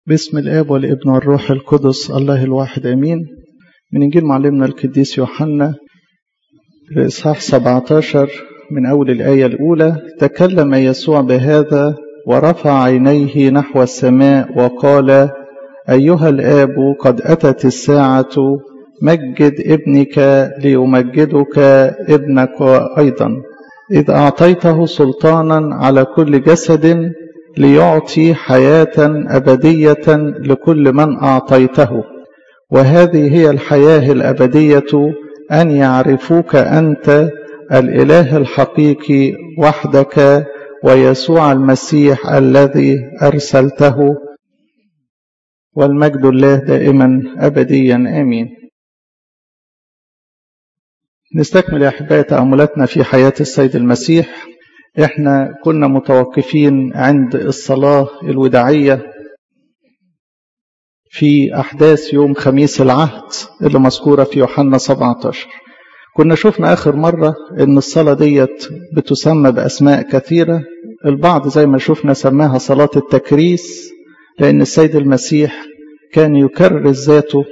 باسم الآب والابن والروح القدس الله الواحد أمين من إنجيل معلمنا القديس يوحنا الإصحاح 17 من أول الآية الأولى تكلم يسوع بهذا ورفع عينيه نحو السماء وقال أيها الآب قد أتت الساعة مجد ابنك ليمجدك ابنك أيضا إذ أعطيته سلطانا على كل جسد ليعطي حياة أبدية لكل من أعطيته وهذه هي الحياة الأبدية أن يعرفوك أنت الإله الحقيقي وحدك ويسوع المسيح الذي أرسلته والمجد الله دائما أبديا آمين نستكمل يا أحبائي تأملاتنا في حياة السيد المسيح احنا كنا متوقفين عند الصلاة الوداعية في أحداث يوم خميس العهد اللي مذكورة في يوحنا 17 كنا شفنا آخر مرة إن الصلاة ديت بتسمى بأسماء كثيرة البعض زي ما شفنا سماها صلاة التكريس لأن السيد المسيح كان يكرس ذاته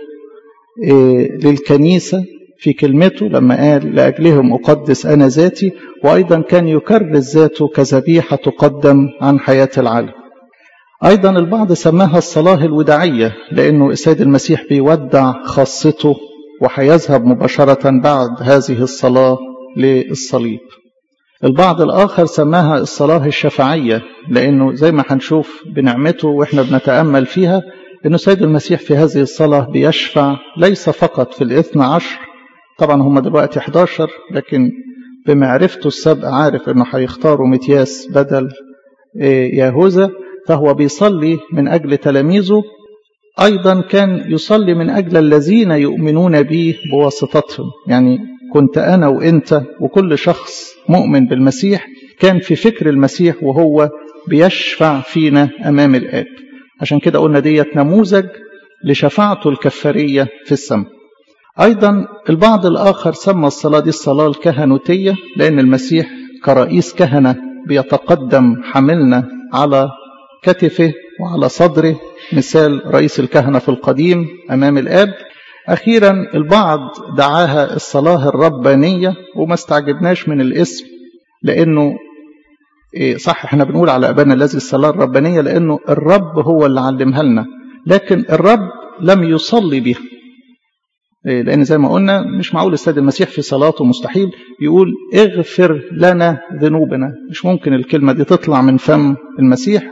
للكنيسة في كلمته لما قال لأجلهم أقدس أنا ذاتي وأيضا كان يكرس ذاته كذبيحة تقدم عن حياة العالم أيضا البعض سماها الصلاة الوداعية لأنه السيد المسيح بيودع خاصته وهيذهب مباشرة بعد هذه الصلاة للصليب البعض الآخر سماها الصلاة الشفاعية لأنه زي ما هنشوف بنعمته وإحنا بنتأمل فيها أنه السيد المسيح في هذه الصلاة بيشفع ليس فقط في الاثنى عشر طبعا هم دلوقتي 11 لكن بمعرفته السابقة عارف أنه هيختاروا متياس بدل يهوذا فهو بيصلي من أجل تلاميذه أيضا كان يصلي من أجل الذين يؤمنون به بواسطتهم يعني كنت أنا وإنت وكل شخص مؤمن بالمسيح كان في فكر المسيح وهو بيشفع فينا أمام الآب عشان كده قلنا ديت نموذج لشفاعته الكفارية في السماء أيضا البعض الآخر سمى الصلاة دي الصلاة الكهنوتية لأن المسيح كرئيس كهنة بيتقدم حملنا على كتفه وعلى صدره مثال رئيس الكهنة في القديم أمام الآب أخيرا البعض دعاها الصلاة الربانية وما استعجبناش من الاسم لأنه صح احنا بنقول على أبانا الذي الصلاة الربانية لأنه الرب هو اللي علمها لنا لكن الرب لم يصلي بها لأن زي ما قلنا مش معقول السيد المسيح في صلاته مستحيل يقول اغفر لنا ذنوبنا مش ممكن الكلمة دي تطلع من فم المسيح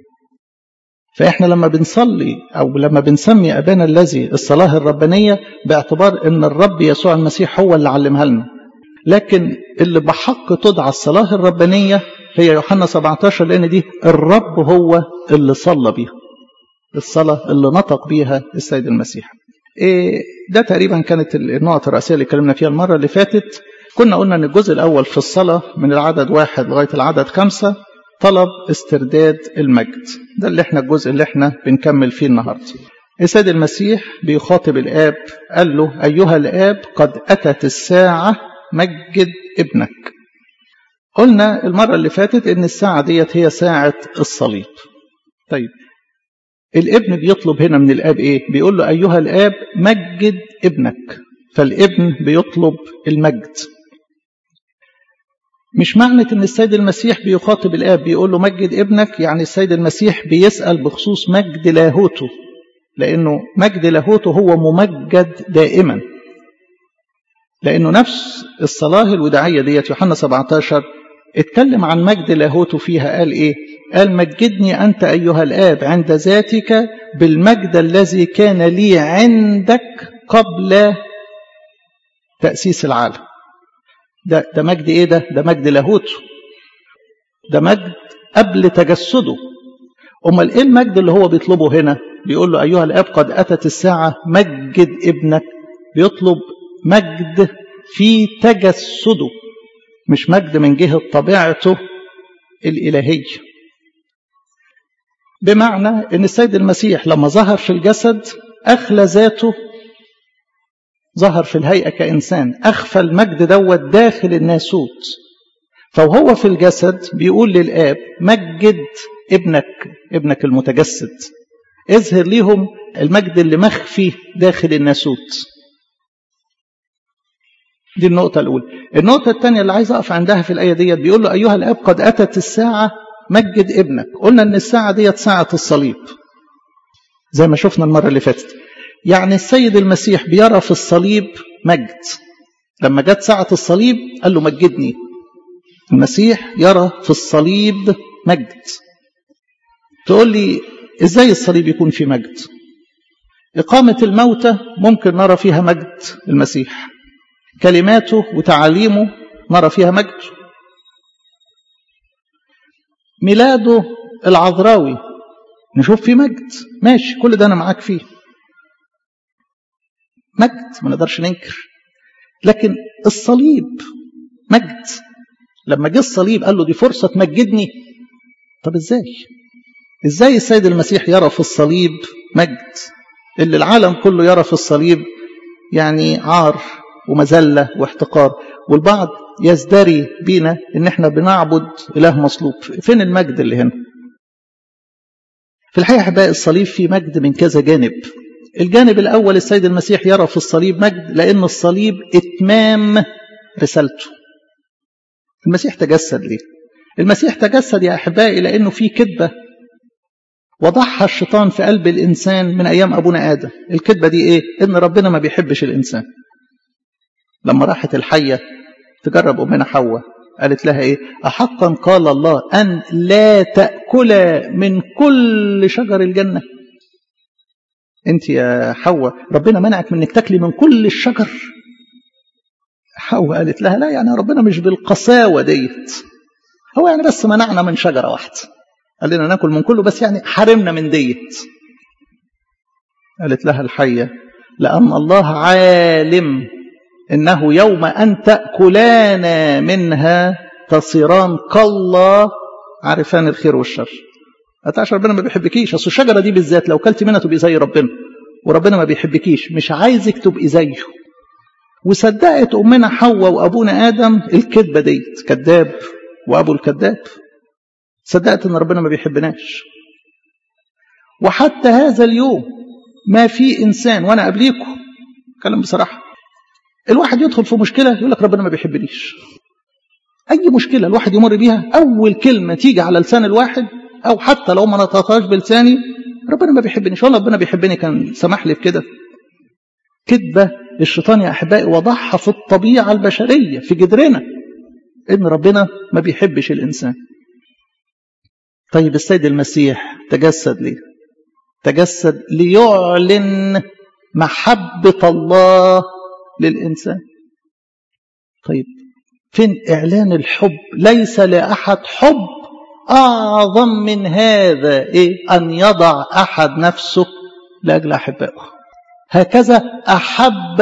فإحنا لما بنصلي أو لما بنسمي أبانا الذي الصلاة الربانية باعتبار أن الرب يسوع المسيح هو اللي علمها لنا لكن اللي بحق تدعى الصلاة الربانية هي يوحنا 17 لأن دي الرب هو اللي صلى بيها الصلاة اللي نطق بيها السيد المسيح إيه ده تقريبا كانت النقط الرئيسية اللي اتكلمنا فيها المرة اللي فاتت كنا قلنا أن الجزء الأول في الصلاة من العدد واحد لغاية العدد خمسة طلب استرداد المجد ده اللي احنا الجزء اللي احنا بنكمل فيه النهاردة السيد المسيح بيخاطب الآب قال له أيها الآب قد أتت الساعة مجد ابنك قلنا المرة اللي فاتت ان الساعة ديت هي ساعة الصليب طيب الابن بيطلب هنا من الاب ايه بيقول له ايها الاب مجد ابنك فالابن بيطلب المجد مش معنى ان السيد المسيح بيخاطب الاب بيقول له مجد ابنك يعني السيد المسيح بيسال بخصوص مجد لاهوته لانه مجد لاهوته هو ممجد دائما لانه نفس الصلاه الوداعيه ديت يوحنا 17 اتكلم عن مجد لاهوته فيها قال ايه قال مجدني انت ايها الاب عند ذاتك بالمجد الذي كان لي عندك قبل تاسيس العالم ده ده مجد ايه ده ده مجد لاهوته ده مجد قبل تجسده امال ايه المجد اللي هو بيطلبه هنا بيقول له ايها الاب قد اتت الساعه مجد ابنك بيطلب مجد في تجسده مش مجد من جهة طبيعته الإلهية بمعنى أن السيد المسيح لما ظهر في الجسد أخلى ذاته ظهر في الهيئة كإنسان أخفى المجد دوت داخل الناسوت فوهو في الجسد بيقول للآب مجد ابنك ابنك المتجسد اظهر ليهم المجد اللي مخفي داخل الناسوت دي النقطة الأولى النقطة الثانية اللي عايز أقف عندها في الآية ديت بيقول له أيها الأب قد أتت الساعة مجد ابنك قلنا أن الساعة ديت ساعة الصليب زي ما شفنا المرة اللي فاتت يعني السيد المسيح بيرى في الصليب مجد لما جت ساعة الصليب قال له مجدني المسيح يرى في الصليب مجد تقول لي ازاي الصليب يكون في مجد إقامة الموتى ممكن نرى فيها مجد المسيح كلماته وتعاليمه نرى فيها مجد ميلاده العذراوي نشوف فيه مجد ماشي كل ده أنا معاك فيه مجد ما نقدرش ننكر لكن الصليب مجد لما جه الصليب قال له دي فرصة تمجدني طب ازاي ازاي السيد المسيح يرى في الصليب مجد اللي العالم كله يرى في الصليب يعني عار ومذلة واحتقار والبعض يزدري بينا ان احنا بنعبد اله مصلوب فين المجد اللي هنا في الحقيقة أحبائي الصليب فيه مجد من كذا جانب الجانب الأول السيد المسيح يرى في الصليب مجد لأن الصليب إتمام رسالته المسيح تجسد ليه المسيح تجسد يا أحبائي لأنه في كذبة وضعها الشيطان في قلب الإنسان من أيام أبونا آدم الكذبة دي إيه؟ إن ربنا ما بيحبش الإنسان لما راحت الحية تجرب أمنا حواء قالت لها إيه أحقا قال الله أن لا تأكل من كل شجر الجنة أنت يا حواء ربنا منعك من أنك تاكلي من كل الشجر حواء قالت لها لا يعني ربنا مش بالقساوة ديت هو يعني بس منعنا من شجرة واحدة قال لنا ناكل من كله بس يعني حرمنا من ديت قالت لها الحية لأن الله عالم إنه يوم أن تأكلان منها تصيران كالله عارفان الخير والشر عشان ربنا ما بيحبكيش أصل الشجرة دي بالذات لو كلت منها تبقي زي ربنا وربنا ما بيحبكيش مش عايزك تبقي زيه وصدقت أمنا حواء وأبونا آدم الكذبة ديت كذاب وأبو الكذاب صدقت ان ربنا ما بيحبناش وحتى هذا اليوم ما في انسان وانا قبليكم كلام بصراحه الواحد يدخل في مشكله يقول لك ربنا ما بيحبنيش اي مشكله الواحد يمر بيها اول كلمه تيجي على لسان الواحد او حتى لو ما نطقتهاش بلساني ربنا ما بيحبنيش والله ربنا بيحبني كان سمح لي بكده كذبه الشيطان يا احبائي وضعها في الطبيعه البشريه في جدرنا ان ربنا ما بيحبش الانسان طيب السيد المسيح تجسد ليه تجسد ليعلن محبة الله للإنسان طيب فين إعلان الحب ليس لأحد حب أعظم من هذا إيه؟ أن يضع أحد نفسه لأجل أحبائه هكذا أحب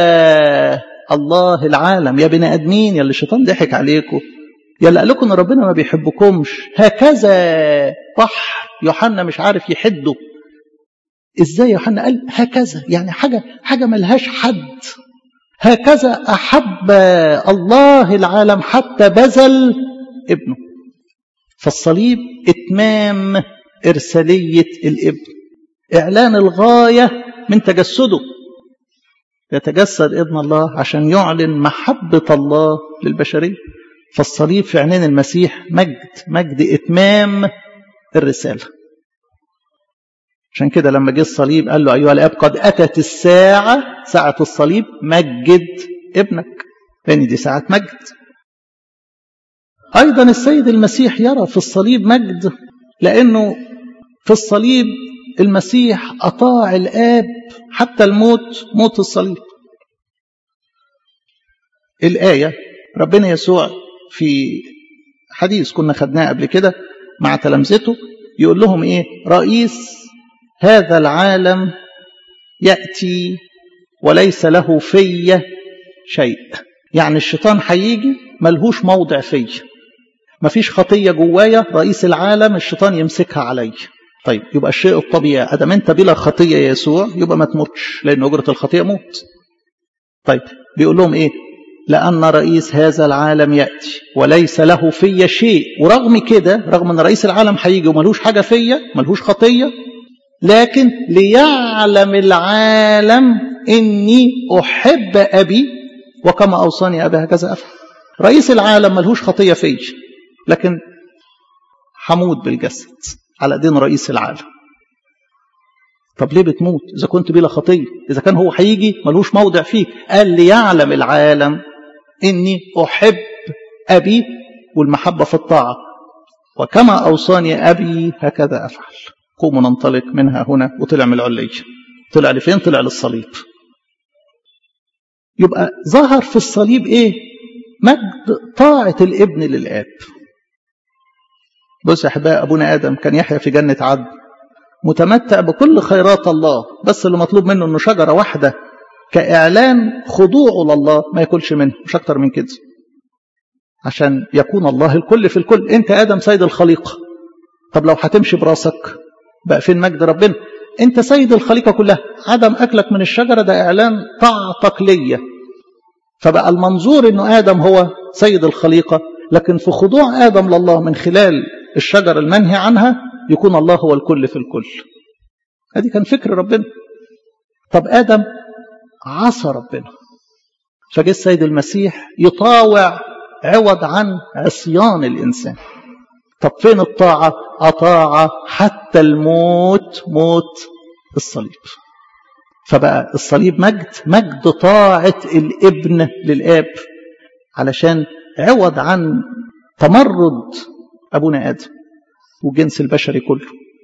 الله العالم يا بني أدمين يا اللي الشيطان ضحك عليكم يلا قال لكم ان ربنا ما بيحبكمش هكذا طح يوحنا مش عارف يحده ازاي يوحنا قال هكذا يعني حاجه حاجه ملهاش حد هكذا احب الله العالم حتى بذل ابنه فالصليب اتمام ارساليه الابن اعلان الغايه من تجسده يتجسد ابن الله عشان يعلن محبه الله للبشريه فالصليب في عينين المسيح مجد مجد إتمام الرسالة عشان كده لما جه الصليب قال له أيها الأب قد أتت الساعة ساعة الصليب مجد ابنك لأن دي ساعة مجد أيضا السيد المسيح يرى في الصليب مجد لأنه في الصليب المسيح أطاع الآب حتى الموت موت الصليب الآية ربنا يسوع في حديث كنا خدناه قبل كده مع تلامذته يقول لهم ايه رئيس هذا العالم ياتي وليس له في شيء يعني الشيطان هيجي ملهوش موضع فيا مفيش خطيه جوايا رئيس العالم الشيطان يمسكها عليا طيب يبقى الشيء الطبيعي ادام انت بلا خطيه يا يسوع يبقى ما تموتش لان اجره الخطيه موت طيب بيقول لهم ايه لأن رئيس هذا العالم يأتي وليس له في شيء ورغم كده رغم أن رئيس العالم هيجي وملوش حاجة فيا ملوش خطية لكن ليعلم العالم إني أحب أبي وكما أوصاني أبي هكذا أفعل رئيس العالم ملهوش خطية فيه لكن حمود بالجسد على دين رئيس العالم طب ليه بتموت إذا كنت بلا خطية إذا كان هو هيجي ملوش موضع فيه قال ليعلم العالم إني أحب أبي والمحبة في الطاعة وكما أوصاني أبي هكذا أفعل قوموا ننطلق منها هنا وطلع من العلية طلع لفين طلع للصليب يبقى ظهر في الصليب ايه مجد طاعة الابن للآب بص يا أحباء أبونا آدم كان يحيا في جنة عدن متمتع بكل خيرات الله بس اللي مطلوب منه انه شجرة واحدة كإعلان خضوعه لله ما ياكلش منها مش أكتر من كده عشان يكون الله الكل في الكل انت آدم سيد الخليقة طب لو هتمشي براسك بقى فين مجد ربنا انت سيد الخليقة كلها عدم أكلك من الشجرة ده إعلان طاعتك ليا فبقى المنظور انه آدم هو سيد الخليقة لكن في خضوع آدم لله من خلال الشجرة المنهي عنها يكون الله هو الكل في الكل هذه كان فكر ربنا طب آدم عصى ربنا فجاء السيد المسيح يطاوع عوض عن عصيان الإنسان طب فين الطاعة أطاع حتى الموت موت الصليب فبقى الصليب مجد مجد طاعة الابن للآب علشان عوض عن تمرد أبونا آدم والجنس البشري كله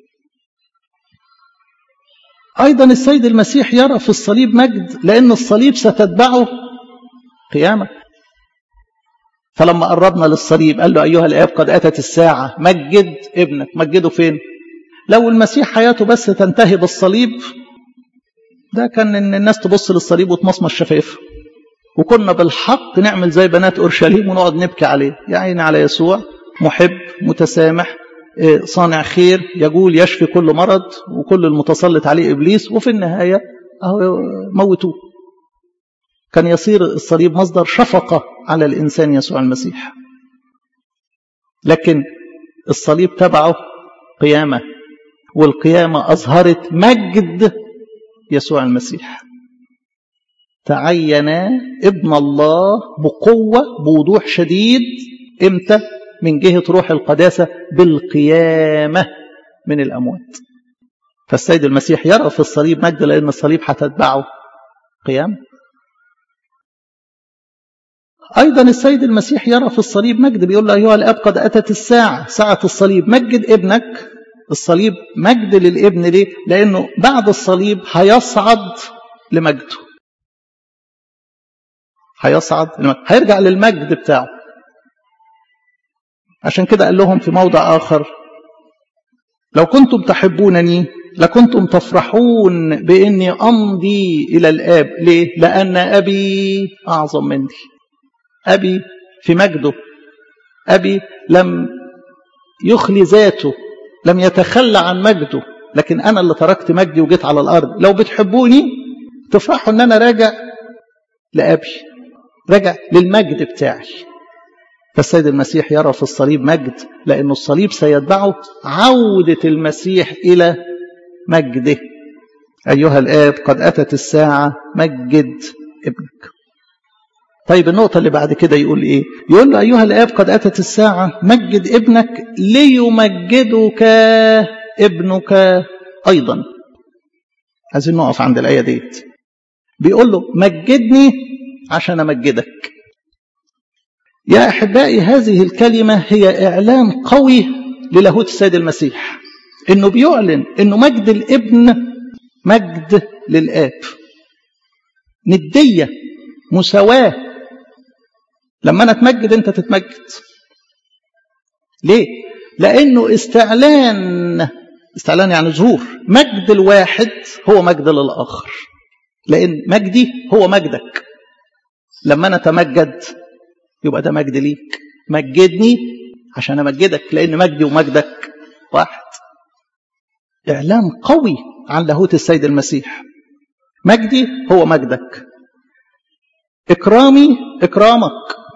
أيضا السيد المسيح يرى في الصليب مجد لأن الصليب ستتبعه قيامة فلما قربنا للصليب قال له أيها الآب قد أتت الساعة مجد ابنك مجده فين لو المسيح حياته بس تنتهي بالصليب ده كان ان الناس تبص للصليب وتمصمص شفايفها وكنا بالحق نعمل زي بنات اورشليم ونقعد نبكي عليه يا عيني على يسوع محب متسامح صانع خير يقول يشفي كل مرض وكل المتسلط عليه ابليس وفي النهايه اهو موتوه كان يصير الصليب مصدر شفقه على الانسان يسوع المسيح لكن الصليب تبعه قيامه والقيامه اظهرت مجد يسوع المسيح تعين ابن الله بقوة بوضوح شديد امتى من جهة روح القداسة بالقيامة من الأموات فالسيد المسيح يرى في الصليب مجد لأن الصليب هتتبعه قيام أيضا السيد المسيح يرى في الصليب مجد بيقول له أيها الأب قد أتت الساعة ساعة الصليب مجد ابنك الصليب مجد للابن ليه؟ لأنه بعد الصليب هيصعد لمجده هيصعد لمجده. هيرجع للمجد بتاعه عشان كده قال لهم في موضع آخر لو كنتم تحبونني لكنتم تفرحون بإني أمضي إلى الآب ليه؟ لأن أبي أعظم مني أبي في مجده أبي لم يخلي ذاته لم يتخلى عن مجده لكن أنا اللي تركت مجدي وجيت على الأرض لو بتحبوني تفرحوا أن أنا راجع لأبي راجع للمجد بتاعي فالسيد المسيح يرى في الصليب مجد لأن الصليب سيتبعه عودة المسيح إلى مجده أيها الآب قد أتت الساعة مجد ابنك طيب النقطة اللي بعد كده يقول إيه يقول له أيها الآب قد أتت الساعة مجد ابنك ليمجدك ابنك أيضا عايزين نقف عند الآية ديت بيقول له مجدني عشان أمجدك يا أحبائي هذه الكلمة هي إعلان قوي للاهوت السيد المسيح إنه بيعلن إنه مجد الابن مجد للآب ندية مساواة لما أنا أتمجد أنت تتمجد ليه؟ لأنه استعلان استعلان يعني ظهور مجد الواحد هو مجد للآخر لأن مجدي هو مجدك لما أنا أتمجد يبقى ده مجد ليك مجدني عشان أمجدك لأن مجدي ومجدك واحد إعلان قوي عن لاهوت السيد المسيح مجدي هو مجدك إكرامي إكرامك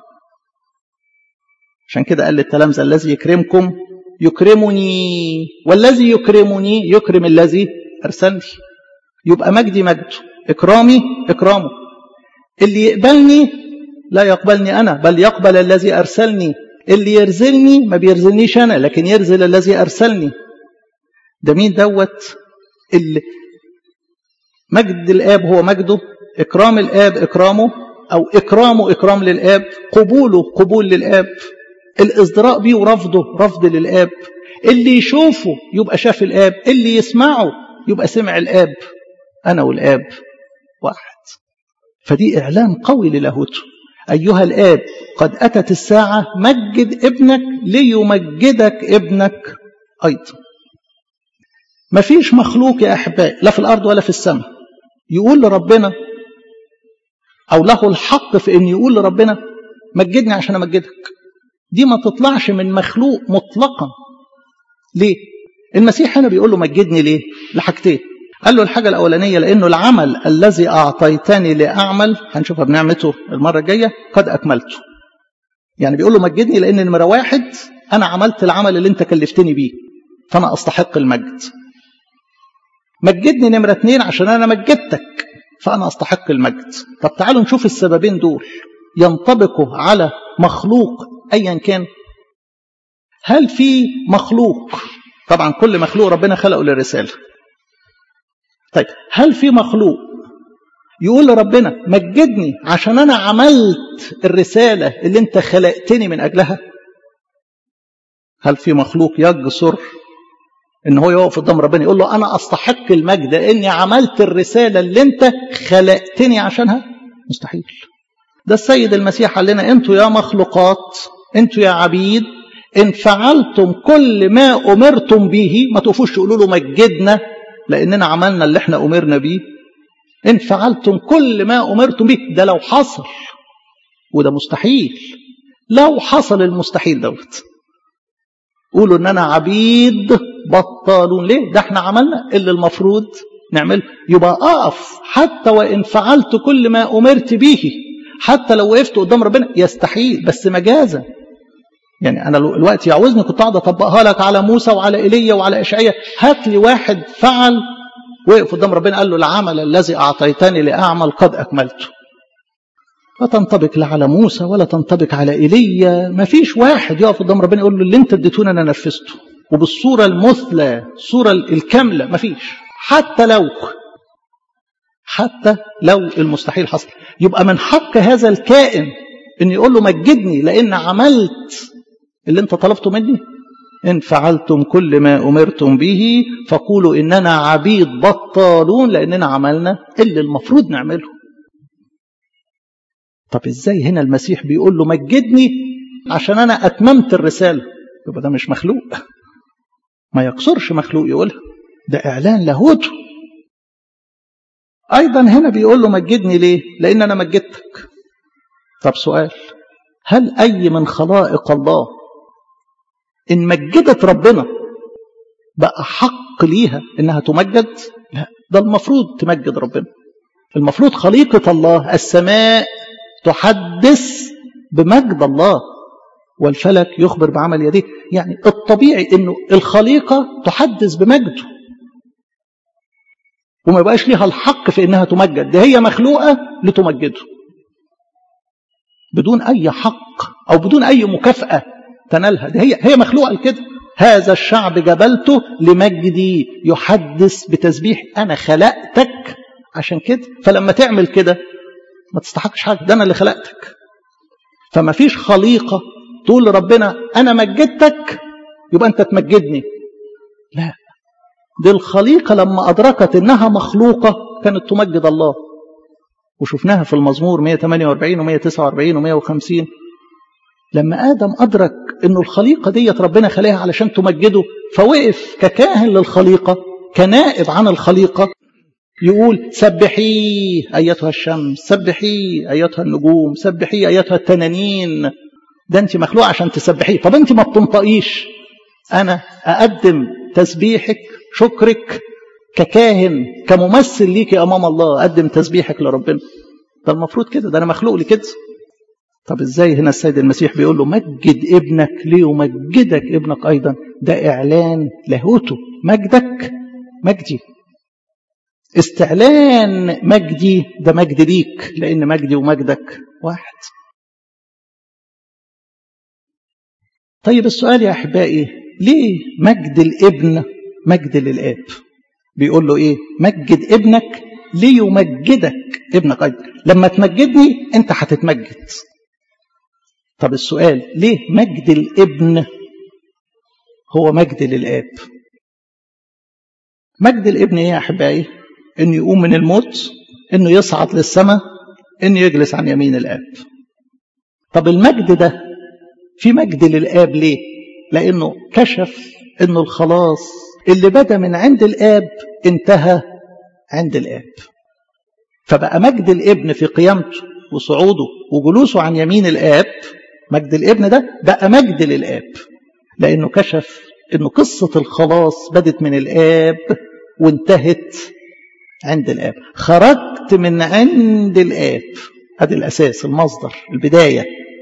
عشان كده قال للتلامذة الذي يكرمكم يكرمني والذي يكرمني يكرم الذي أرسلني يبقى مجدي مجده إكرامي إكرامه اللي يقبلني لا يقبلني أنا بل يقبل الذي أرسلني اللي يرزلني ما بيرزلنيش أنا لكن يرزل الذي أرسلني ده مين دوت اللي مجد الآب هو مجده إكرام الآب إكرامه أو إكرامه إكرام للآب قبوله قبول للآب الإصدراء بيه ورفضه رفض للآب اللي يشوفه يبقى شاف الآب اللي يسمعه يبقى سمع الآب أنا والآب واحد فدي إعلان قوي للاهوته أيها الآب قد أتت الساعة مجد ابنك ليمجدك ابنك أيضا مفيش مخلوق يا أحبائي لا في الأرض ولا في السماء يقول لربنا أو له الحق في أن يقول لربنا مجدني عشان أمجدك دي ما تطلعش من مخلوق مطلقا ليه؟ المسيح هنا بيقول له مجدني ليه؟ لحاجتين قال له الحاجة الأولانية لأنه العمل الذي أعطيتني لأعمل هنشوفها بنعمته المرة الجاية قد أكملته يعني بيقول له مجدني لأن نمرة واحد أنا عملت العمل اللي أنت كلفتني بيه فأنا أستحق المجد مجدني نمرة اتنين عشان أنا مجدتك فأنا أستحق المجد طب تعالوا نشوف السببين دول ينطبقوا على مخلوق أيا كان هل في مخلوق طبعا كل مخلوق ربنا خلقه للرسالة طيب هل في مخلوق يقول لربنا مجدني عشان أنا عملت الرسالة اللي أنت خلقتني من أجلها هل في مخلوق يجسر ان هو يقف قدام ربنا يقول له انا استحق المجد اني عملت الرساله اللي انت خلقتني عشانها مستحيل ده السيد المسيح قال لنا انتوا يا مخلوقات انتوا يا عبيد ان فعلتم كل ما امرتم به ما تقفوش تقولوا له مجدنا لاننا عملنا اللي احنا امرنا بيه ان فعلتم كل ما امرتم به ده لو حصل وده مستحيل لو حصل المستحيل دوت قولوا ان انا عبيد بطالون ليه ده احنا عملنا اللي المفروض نعمله يبقى اقف حتى وان فعلت كل ما امرت به حتى لو وقفت قدام ربنا يستحيل بس مجازا يعني انا الوقت يعوزني كنت اقعد اطبقها لك على موسى وعلى ايليا وعلى اشعياء هات لي واحد فعل وقف قدام ربنا قال له العمل الذي اعطيتني لاعمل قد اكملته لا تنطبق لا على موسى ولا تنطبق على ايليا ما فيش واحد يقف قدام ربنا يقول له اللي انت اديتوني انا نفذته وبالصوره المثلى الصوره الكامله ما فيش حتى لو حتى لو المستحيل حصل يبقى من حق هذا الكائن ان يقول له مجدني لان عملت اللي انت طلبته مني ان فعلتم كل ما امرتم به فقولوا اننا عبيد بطالون لاننا عملنا اللي المفروض نعمله طب ازاي هنا المسيح بيقول له مجدني عشان انا اتممت الرساله يبقى ده مش مخلوق ما يقصرش مخلوق يقولها ده اعلان لاهوته ايضا هنا بيقول له مجدني ليه لان انا مجدتك طب سؤال هل اي من خلائق الله ان مجدت ربنا بقى حق ليها انها تمجد لا ده المفروض تمجد ربنا المفروض خليقه الله السماء تحدث بمجد الله والفلك يخبر بعمل يديه يعني الطبيعي انه الخليقه تحدث بمجده وما يبقاش ليها الحق في انها تمجد ده هي مخلوقه لتمجده بدون اي حق او بدون اي مكافاه تنالها ده هي هي مخلوقه لكده هذا الشعب جبلته لمجدي يحدث بتسبيح انا خلقتك عشان كده فلما تعمل كده ما تستحقش حاجه ده انا اللي خلقتك فما فيش خليقه تقول لربنا انا مجدتك يبقى انت تمجدني لا دي الخليقه لما ادركت انها مخلوقه كانت تمجد الله وشفناها في المزمور 148 و149 و150 لما ادم ادرك انه الخليقه ديت ربنا خلقها علشان تمجده فوقف ككاهن للخليقه كنائب عن الخليقه يقول سبحيه أيتها الشمس سبحيه أيتها النجوم سبحيه أيتها التنانين ده أنت مخلوق عشان تسبحيه طب أنت ما بتنطقيش أنا أقدم تسبيحك شكرك ككاهن كممثل ليكي أمام الله أقدم تسبيحك لربنا ده المفروض كده ده أنا مخلوق لكده طب ازاي هنا السيد المسيح بيقول له مجد ابنك ليمجدك ابنك ايضا ده اعلان لاهوته مجدك مجدي استعلان مجدي ده مجد ليك لأن مجدي ومجدك واحد طيب السؤال يا أحبائي ليه مجد الابن مجد للآب بيقول له إيه مجد ابنك ليمجدك ابنك أيضا لما تمجدني أنت هتتمجد طب السؤال ليه مجد الابن هو مجد للآب مجد الابن ايه يا احبائي انه يقوم من الموت انه يصعد للسماء انه يجلس عن يمين الاب طب المجد ده في مجد للاب ليه لانه كشف انه الخلاص اللي بدا من عند الاب انتهى عند الاب فبقى مجد الابن في قيامته وصعوده وجلوسه عن يمين الاب مجد الابن ده بقى مجد للاب لانه كشف انه قصه الخلاص بدت من الاب وانتهت عند الاب خرجت من عند الاب هذا الاساس المصدر البدايه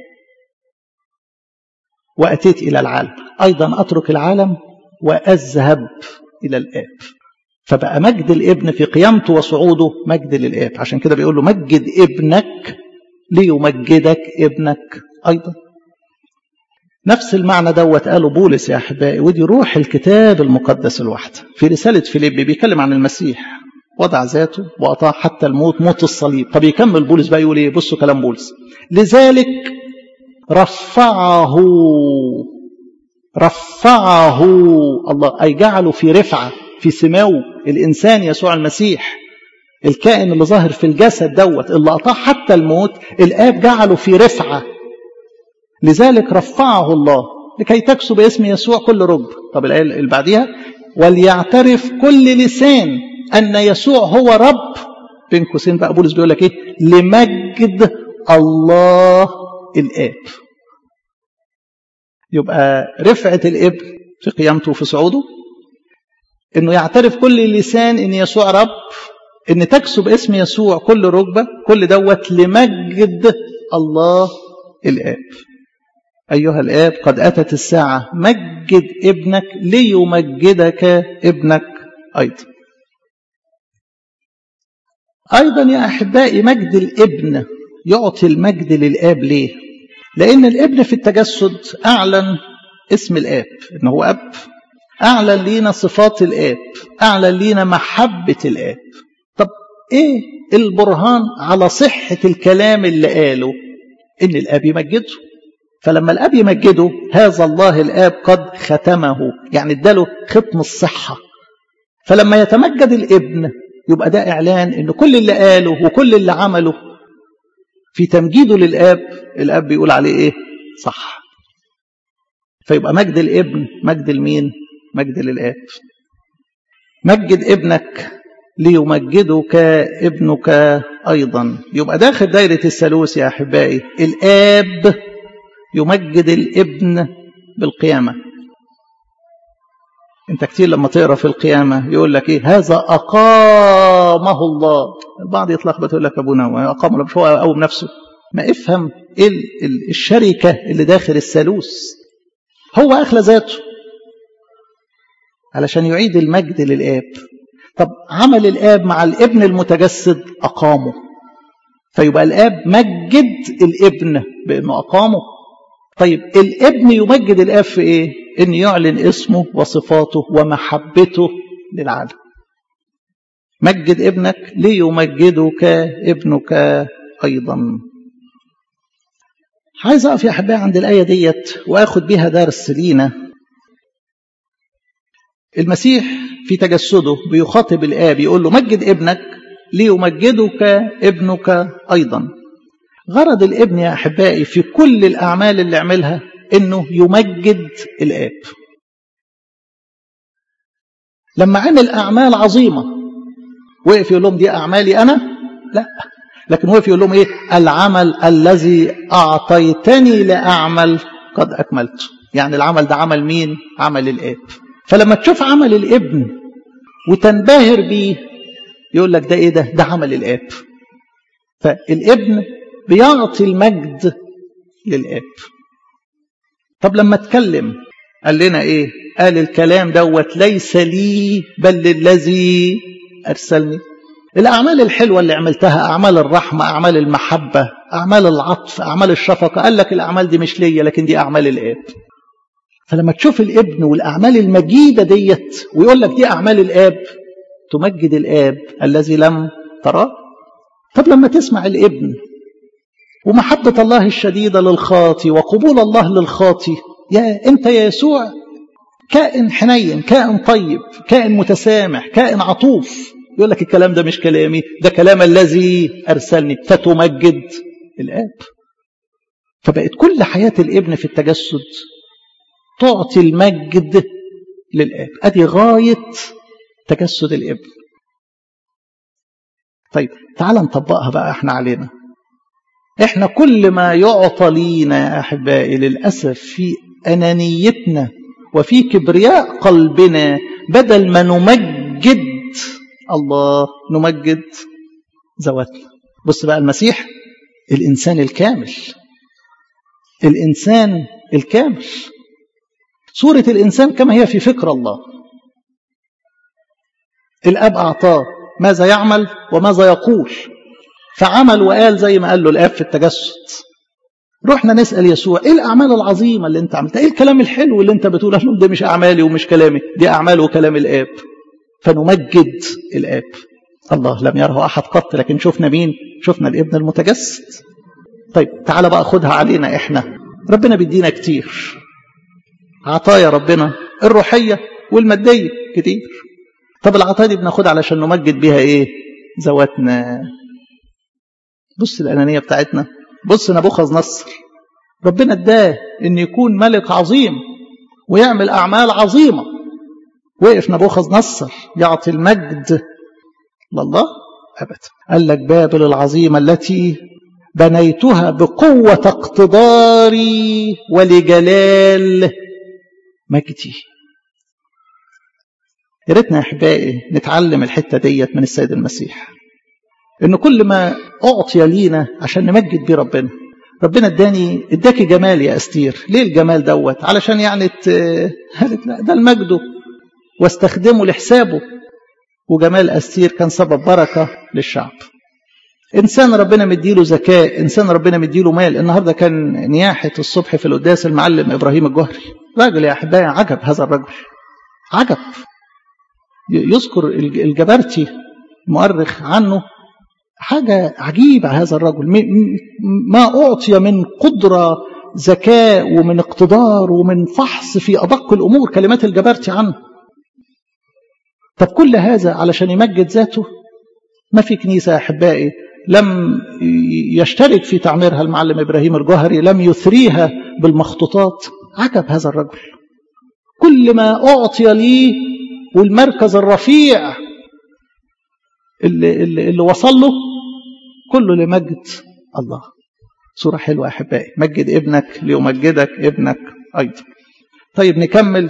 واتيت الى العالم ايضا اترك العالم واذهب الى الاب فبقى مجد الابن في قيامته وصعوده مجد للاب عشان كده بيقول له مجد ابنك ليمجدك ابنك ايضا نفس المعنى دوت قاله بولس يا احبائي ودي روح الكتاب المقدس الواحده في رساله فيليبي بيتكلم عن المسيح وضع ذاته واطاع حتى الموت موت الصليب طب يكمل بولس بقى يقول ايه بصوا كلام بولس لذلك رفعه رفعه الله اي جعله في رفعه في سماو الانسان يسوع المسيح الكائن اللي ظاهر في الجسد دوت اللي اطاع حتى الموت الاب جعله في رفعه لذلك رفعه الله لكي تكسب اسم يسوع كل رب طب الآية اللي بعديها وليعترف كل لسان أن يسوع هو رب بين قوسين بقى بولس بيقول لك إيه لمجد الله الآب يبقى رفعة الابن في قيامته وفي صعوده انه يعترف كل لسان ان يسوع رب ان تكسب اسم يسوع كل ركبه كل دوت لمجد الله الاب أيها الآب قد أتت الساعة مجد ابنك ليمجدك ابنك أيضا أيضا يا أحبائي مجد الابن يعطي المجد للآب ليه لأن الابن في التجسد أعلن اسم الآب إنه هو أب أعلن لينا صفات الآب أعلن لينا محبة الآب طب إيه البرهان على صحة الكلام اللي قاله إن الآب يمجده فلما الاب يمجده هذا الله الاب قد ختمه يعني اداله ختم الصحه فلما يتمجد الابن يبقى ده اعلان ان كل اللي قاله وكل اللي عمله في تمجيده للاب الاب بيقول عليه ايه صح فيبقى مجد الابن مجد المين مجد للاب مجد ابنك ليمجدك ابنك ايضا يبقى داخل دايره الثالوث يا احبائي الاب يمجد الابن بالقيامة انت كتير لما تقرا في القيامة يقول لك ايه هذا أقامه الله البعض يتلخبط يقول لك أبونا أقامه مش هو أو بنفسه ما افهم ايه الشركة اللي داخل الثالوث هو أخلى ذاته علشان يعيد المجد للآب طب عمل الآب مع الابن المتجسد أقامه فيبقى الآب مجد الابن بأنه أقامه طيب الابن يمجد الاب في ايه ان يعلن اسمه وصفاته ومحبته للعالم مجد ابنك ليمجدك ابنك ايضا عايز اقف يا احبائي عند الايه ديت واخد بيها درس لينا المسيح في تجسده بيخاطب الاب يقول له مجد ابنك ليمجدك ابنك ايضا غرض الابن يا احبائي في كل الاعمال اللي عملها انه يمجد الاب لما عمل اعمال عظيمه وقف يقول لهم دي اعمالي انا لا لكن وقف يقول لهم ايه العمل الذي اعطيتني لاعمل قد اكملته يعني العمل ده عمل مين عمل الاب فلما تشوف عمل الابن وتنبهر بيه يقول لك ده ايه ده ده عمل الاب فالابن بيعطي المجد للاب طب لما اتكلم قال لنا ايه قال الكلام دوت ليس لي بل للذي ارسلني الأعمال الحلوة اللي عملتها أعمال الرحمة أعمال المحبة أعمال العطف أعمال الشفقة قال لك الأعمال دي مش ليا لكن دي أعمال الآب فلما تشوف الابن والأعمال المجيدة ديت ويقول لك دي أعمال الآب تمجد الآب الذي لم تراه طب لما تسمع الابن ومحبة الله الشديدة للخاطي وقبول الله للخاطي يا أنت يا يسوع كائن حنين كائن طيب كائن متسامح كائن عطوف يقول لك الكلام ده مش كلامي ده كلام الذي أرسلني فتمجد الآب فبقت كل حياة الابن في التجسد تعطي المجد للآب أدي غاية تجسد الابن طيب تعال نطبقها بقى احنا علينا احنا كل ما يعطى لينا يا احبائي للاسف في انانيتنا وفي كبرياء قلبنا بدل ما نمجد الله نمجد ذواتنا بص بقى المسيح الانسان الكامل الانسان الكامل صوره الانسان كما هي في فكر الله الاب اعطاه ماذا يعمل وماذا يقول فعمل وقال زي ما قال له الاب في التجسد رحنا نسال يسوع ايه الاعمال العظيمه اللي انت عملتها ايه الكلام الحلو اللي انت بتقوله له ده مش اعمالي ومش كلامي دي اعمال وكلام الاب فنمجد الاب الله لم يره احد قط لكن شفنا مين شفنا الابن المتجسد طيب تعالى بقى خدها علينا احنا ربنا بيدينا كتير عطايا ربنا الروحيه والماديه كتير طب العطايا دي بناخدها علشان نمجد بيها ايه ذواتنا بص الانانيه بتاعتنا بص نبوخذ نصر ربنا اداه ان يكون ملك عظيم ويعمل اعمال عظيمه وقف نبوخذ نصر يعطي المجد لله ابدا قال لك بابل العظيمه التي بنيتها بقوه اقتداري ولجلال مجدي يا ريتنا يا احبائي نتعلم الحته ديت من السيد المسيح ان كل ما اعطي لينا عشان نمجد بيه ربنا ربنا اداني اداكي جمال يا استير ليه الجمال دوت علشان يعني ت... قالت لا ده المجد واستخدمه لحسابه وجمال استير كان سبب بركه للشعب انسان ربنا مديله ذكاء انسان ربنا مديله مال النهارده كان نياحه الصبح في القداس المعلم ابراهيم الجهري راجل يا احبائي عجب هذا الرجل عجب يذكر الجبرتي مؤرخ عنه حاجة عجيبة هذا الرجل ما أعطي من قدرة ذكاء ومن اقتدار ومن فحص في أدق الأمور كلمات الجبرتي عنه طب كل هذا علشان يمجد ذاته ما في كنيسة يا أحبائي لم يشترك في تعميرها المعلم إبراهيم الجوهري لم يثريها بالمخطوطات عجب هذا الرجل كل ما أعطي لي والمركز الرفيع اللي, اللي, اللي وصل له كله لمجد الله صورة حلوة أحبائي مجد ابنك ليمجدك ابنك أيضا طيب نكمل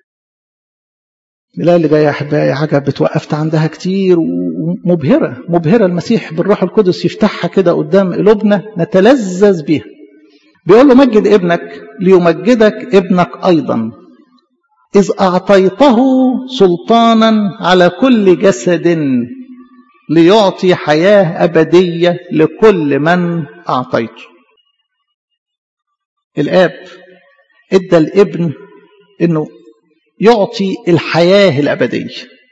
الآية اللي جاية أحبائي عجب اتوقفت عندها كتير ومبهرة مبهرة المسيح بالروح القدس يفتحها كده قدام قلوبنا نتلذذ بيها بيقول له مجد ابنك ليمجدك ابنك أيضا إذ أعطيته سلطانا على كل جسد ليعطي حياة أبدية لكل من أعطيته الآب إدى الابن إنه يعطي الحياة الأبدية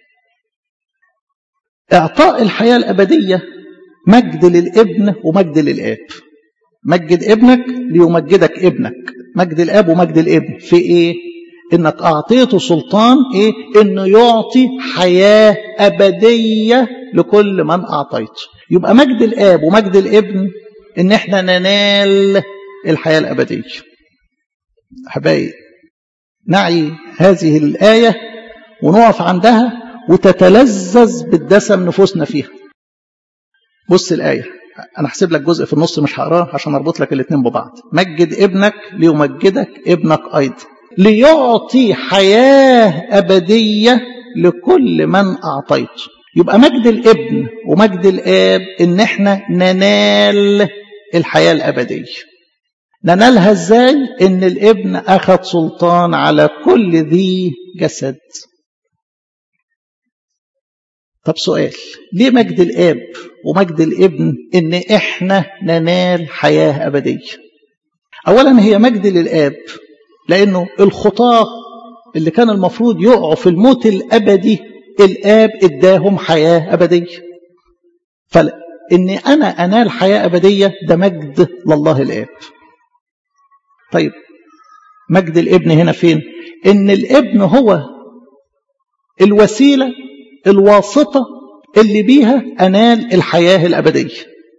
إعطاء الحياة الأبدية مجد للابن ومجد للآب مجد ابنك ليمجدك ابنك مجد الآب ومجد الابن في إيه؟ إنك أعطيته سلطان إيه؟ إنه يعطي حياة أبدية لكل من أعطيته يبقى مجد الآب ومجد الابن إن إحنا ننال الحياة الأبدية أحبائي نعي هذه الآية ونقف عندها وتتلذذ بالدسم نفوسنا فيها بص الآية أنا هحسب لك جزء في النص مش هقراه عشان أربط لك الاثنين ببعض مجد ابنك ليمجدك ابنك أيضا ليعطي حياة أبدية لكل من أعطيته يبقى مجد الابن ومجد الآب إن احنا ننال الحياة الأبدية ننالها ازاي ان الابن اخذ سلطان على كل ذي جسد طب سؤال ليه مجد الآب ومجد الابن إن إحنا ننال حياة أبدية أولا هي مجد للآب لأنه الخطاة اللي كان المفروض يقعوا في الموت الأبدي الآب إداهم حياة أبدية فإني أنا أنال حياة أبدية ده مجد لله الآب طيب مجد الابن هنا فين إن الابن هو الوسيلة الواسطة اللي بيها أنال الحياة الأبدية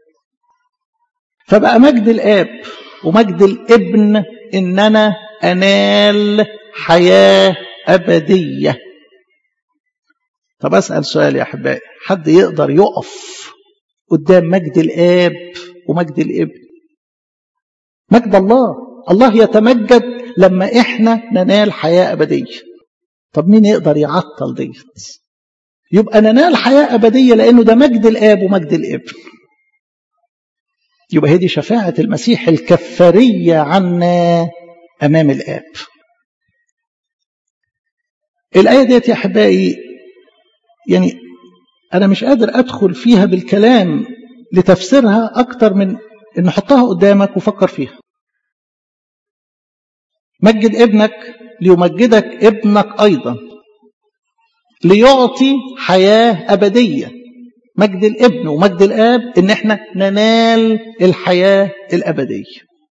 فبقى مجد الآب ومجد الابن إن أنا أنال حياة أبدية طب أسأل سؤال يا أحبائي حد يقدر يقف قدام مجد الآب ومجد الابن مجد الله الله يتمجد لما إحنا ننال حياة أبدية طب مين يقدر يعطل ديت يبقى ننال حياة أبدية لأنه ده مجد الآب ومجد الابن يبقى هي دي شفاعة المسيح الكفارية عنا أمام الآب الآية ديت يا أحبائي يعني أنا مش قادر أدخل فيها بالكلام لتفسيرها أكتر من أن حطها قدامك وفكر فيها مجد ابنك ليمجدك ابنك أيضا ليعطي حياة أبدية مجد الابن ومجد الآب إن احنا ننال الحياة الأبدية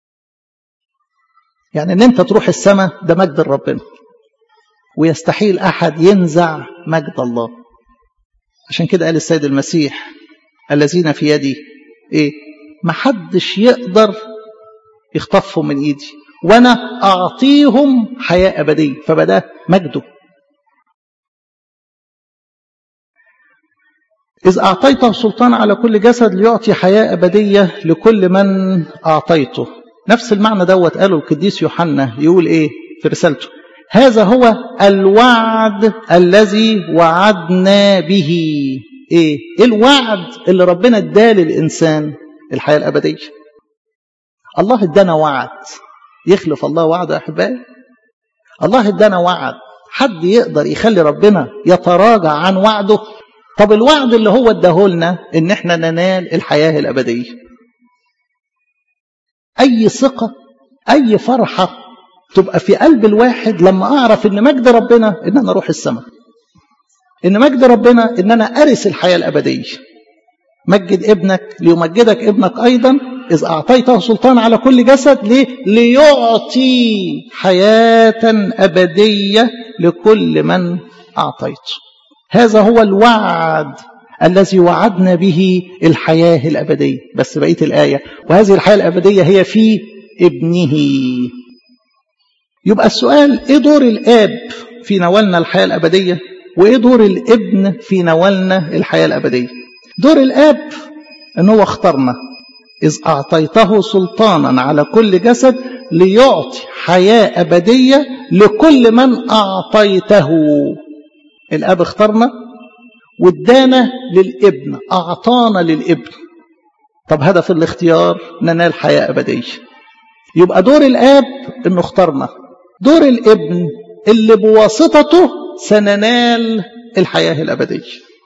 يعني إن أنت تروح السماء ده مجد ربنا ويستحيل أحد ينزع مجد الله عشان كده قال السيد المسيح الذين في يدي إيه محدش يقدر يخطفهم من إيدي وأنا أعطيهم حياة أبدية فبدا مجده إذ أعطيته سلطان على كل جسد ليعطي حياة أبدية لكل من أعطيته نفس المعنى دوت قاله القديس يوحنا يقول إيه في رسالته هذا هو الوعد الذي وعدنا به إيه الوعد اللي ربنا اداه للإنسان الحياة الأبدية الله ادانا وعد يخلف الله وعده يا أحبائي الله ادانا وعد حد يقدر يخلي ربنا يتراجع عن وعده طب الوعد اللي هو اداهولنا ان احنا ننال الحياة الابدية اي ثقة اي فرحة تبقى في قلب الواحد لما اعرف ان مجد ربنا ان انا اروح السماء ان مجد ربنا ان انا ارث الحياة الابدية مجد ابنك ليمجدك ابنك ايضا اذ اعطيته سلطان على كل جسد ليه ليعطي حياة ابدية لكل من اعطيته هذا هو الوعد الذي وعدنا به الحياة الأبدية بس بقية الآية وهذه الحياة الأبدية هي في ابنه يبقى السؤال إيه دور الآب في نوالنا الحياة الأبدية وإيه دور الابن في نوالنا الحياة الأبدية دور الآب أن هو اختارنا إذ أعطيته سلطانا على كل جسد ليعطي حياة أبدية لكل من أعطيته الاب اختارنا وادانا للابن اعطانا للابن طب هدف الاختيار ننال حياه ابديه يبقى دور الاب انه اختارنا دور الابن اللي بواسطته سننال الحياه الابديه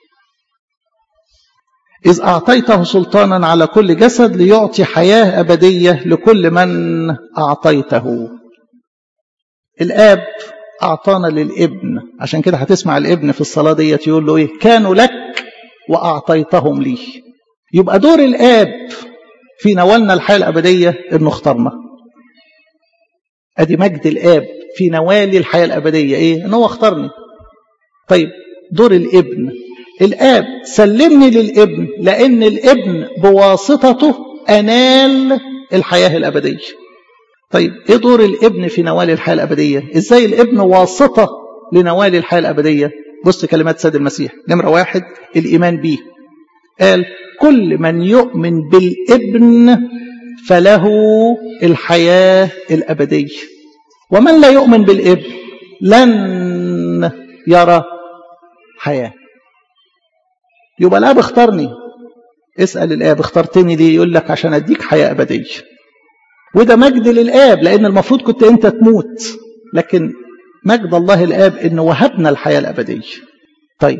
إذ أعطيته سلطانا على كل جسد ليعطي حياة أبدية لكل من أعطيته الآب أعطانا للابن عشان كده هتسمع الابن في الصلاة ديت يقول له إيه كانوا لك وأعطيتهم لي يبقى دور الآب في نوالنا الحياة الأبدية إنه اختارنا أدي مجد الآب في نوال الحياة الأبدية إيه إن هو اختارني طيب دور الابن الآب سلمني للابن لأن الابن بواسطته أنال الحياة الأبدية طيب ايه دور الابن في نوال الحياه الابديه ازاي الابن واسطه لنوال الحياه الابديه بص كلمات سيد المسيح نمره واحد الايمان به قال كل من يؤمن بالابن فله الحياه الابديه ومن لا يؤمن بالابن لن يرى حياه يبقى الاب اختارني اسال الاب اخترتني ليه يقول لك عشان اديك حياه ابديه وده مجد للآب لأن المفروض كنت أنت تموت لكن مجد الله الآب إنه وهبنا الحياة الأبدية طيب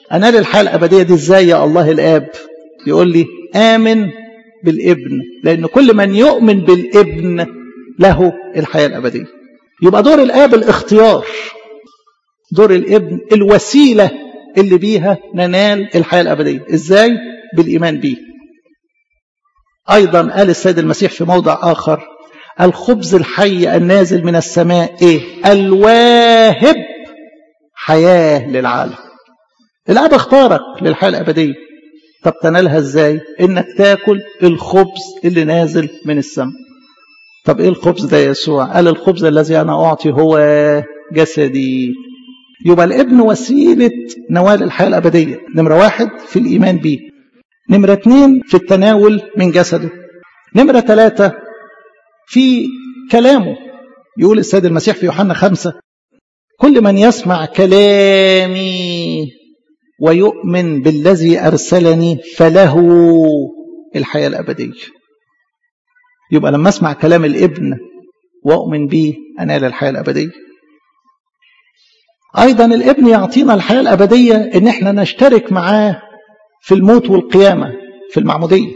أنال الحياة الأبدية دي إزاي يا الله الآب يقول لي آمن بالابن لأن كل من يؤمن بالابن له الحياة الأبدية يبقى دور الآب الاختيار دور الابن الوسيلة اللي بيها ننال الحياة الأبدية إزاي؟ بالإيمان به أيضا قال السيد المسيح في موضع آخر الخبز الحي النازل من السماء إيه؟ الواهب حياة للعالم الآب اختارك للحياة الأبدية طب تنالها إزاي؟ إنك تاكل الخبز اللي نازل من السماء طب إيه الخبز ده يا يسوع؟ قال الخبز الذي أنا أعطي هو جسدي يبقى الابن وسيلة نوال الحياة الأبدية نمرة واحد في الإيمان به نمرة اثنين في التناول من جسده نمرة ثلاثة في كلامه يقول السيد المسيح في يوحنا خمسة كل من يسمع كلامي ويؤمن بالذي أرسلني فله الحياة الأبدية يبقى لما أسمع كلام الابن وأؤمن به أنال الحياة الأبدية أيضا الابن يعطينا الحياة الأبدية إن احنا نشترك معاه في الموت والقيامة في المعمودية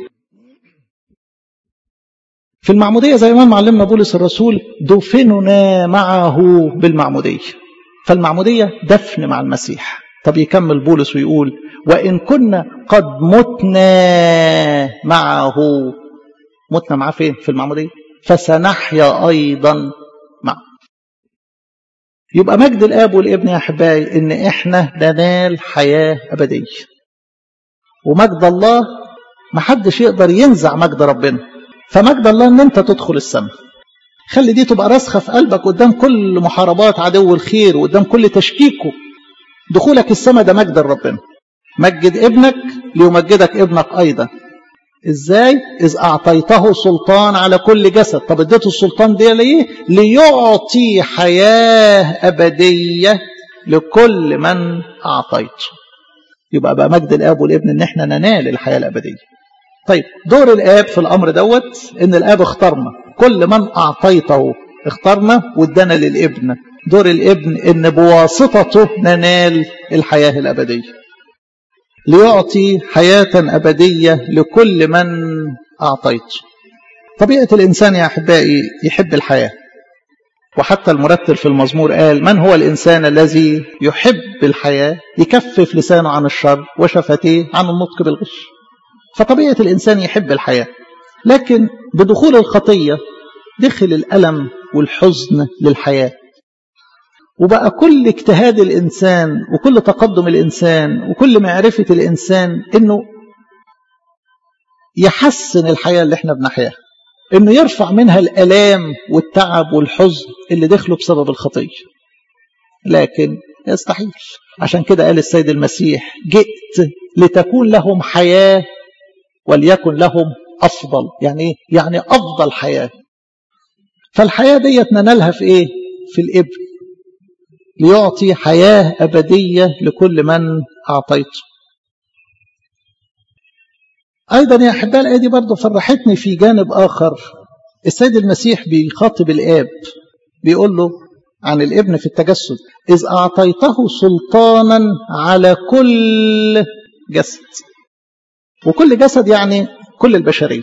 في المعمودية زي ما معلمنا بولس الرسول دفننا معه بالمعمودية فالمعمودية دفن مع المسيح طب يكمل بولس ويقول وإن كنا قد متنا معه متنا معاه فين في المعمودية فسنحيا أيضا معه يبقى مجد الاب والابن يا احبائي ان احنا ننال حياه ابديه ومجد الله محدش يقدر ينزع مجد ربنا فمجد الله ان انت تدخل السماء خلي دي تبقى راسخه في قلبك قدام كل محاربات عدو الخير وقدام كل تشكيكه دخولك السماء ده مجد ربنا مجد ابنك ليمجدك ابنك ايضا ازاي اذ اعطيته سلطان على كل جسد طب اديته السلطان ده ليه ليعطي حياه ابديه لكل من اعطيته يبقى بقى مجد الاب والابن ان احنا ننال الحياه الابديه طيب دور الاب في الامر دوت ان الاب اختارنا كل من اعطيته اختارنا وادانا للابن دور الابن ان بواسطته ننال الحياه الابديه ليعطي حياة أبدية لكل من أعطيته طبيعة الإنسان يا أحبائي يحب الحياة وحتى المرتل في المزمور قال من هو الإنسان الذي يحب الحياة يكفف لسانه عن الشر وشفتيه عن النطق بالغش فطبيعة الإنسان يحب الحياة لكن بدخول الخطية دخل الألم والحزن للحياة وبقى كل اجتهاد الإنسان وكل تقدم الإنسان وكل معرفة الإنسان إنه يحسن الحياة اللي احنا بنحياها إنه يرفع منها الألام والتعب والحزن اللي دخلوا بسبب الخطية لكن يستحيل عشان كده قال السيد المسيح جئت لتكون لهم حياة وليكن لهم أفضل يعني إيه؟ يعني أفضل حياة فالحياة ديت ننالها في إيه؟ في الإبن ليعطي حياة أبدية لكل من أعطيته أيضا يا أحباء الآية دي برضه فرحتني في جانب آخر السيد المسيح بيخاطب الآب بيقول له عن الابن في التجسد إذ أعطيته سلطانا على كل جسد وكل جسد يعني كل البشرية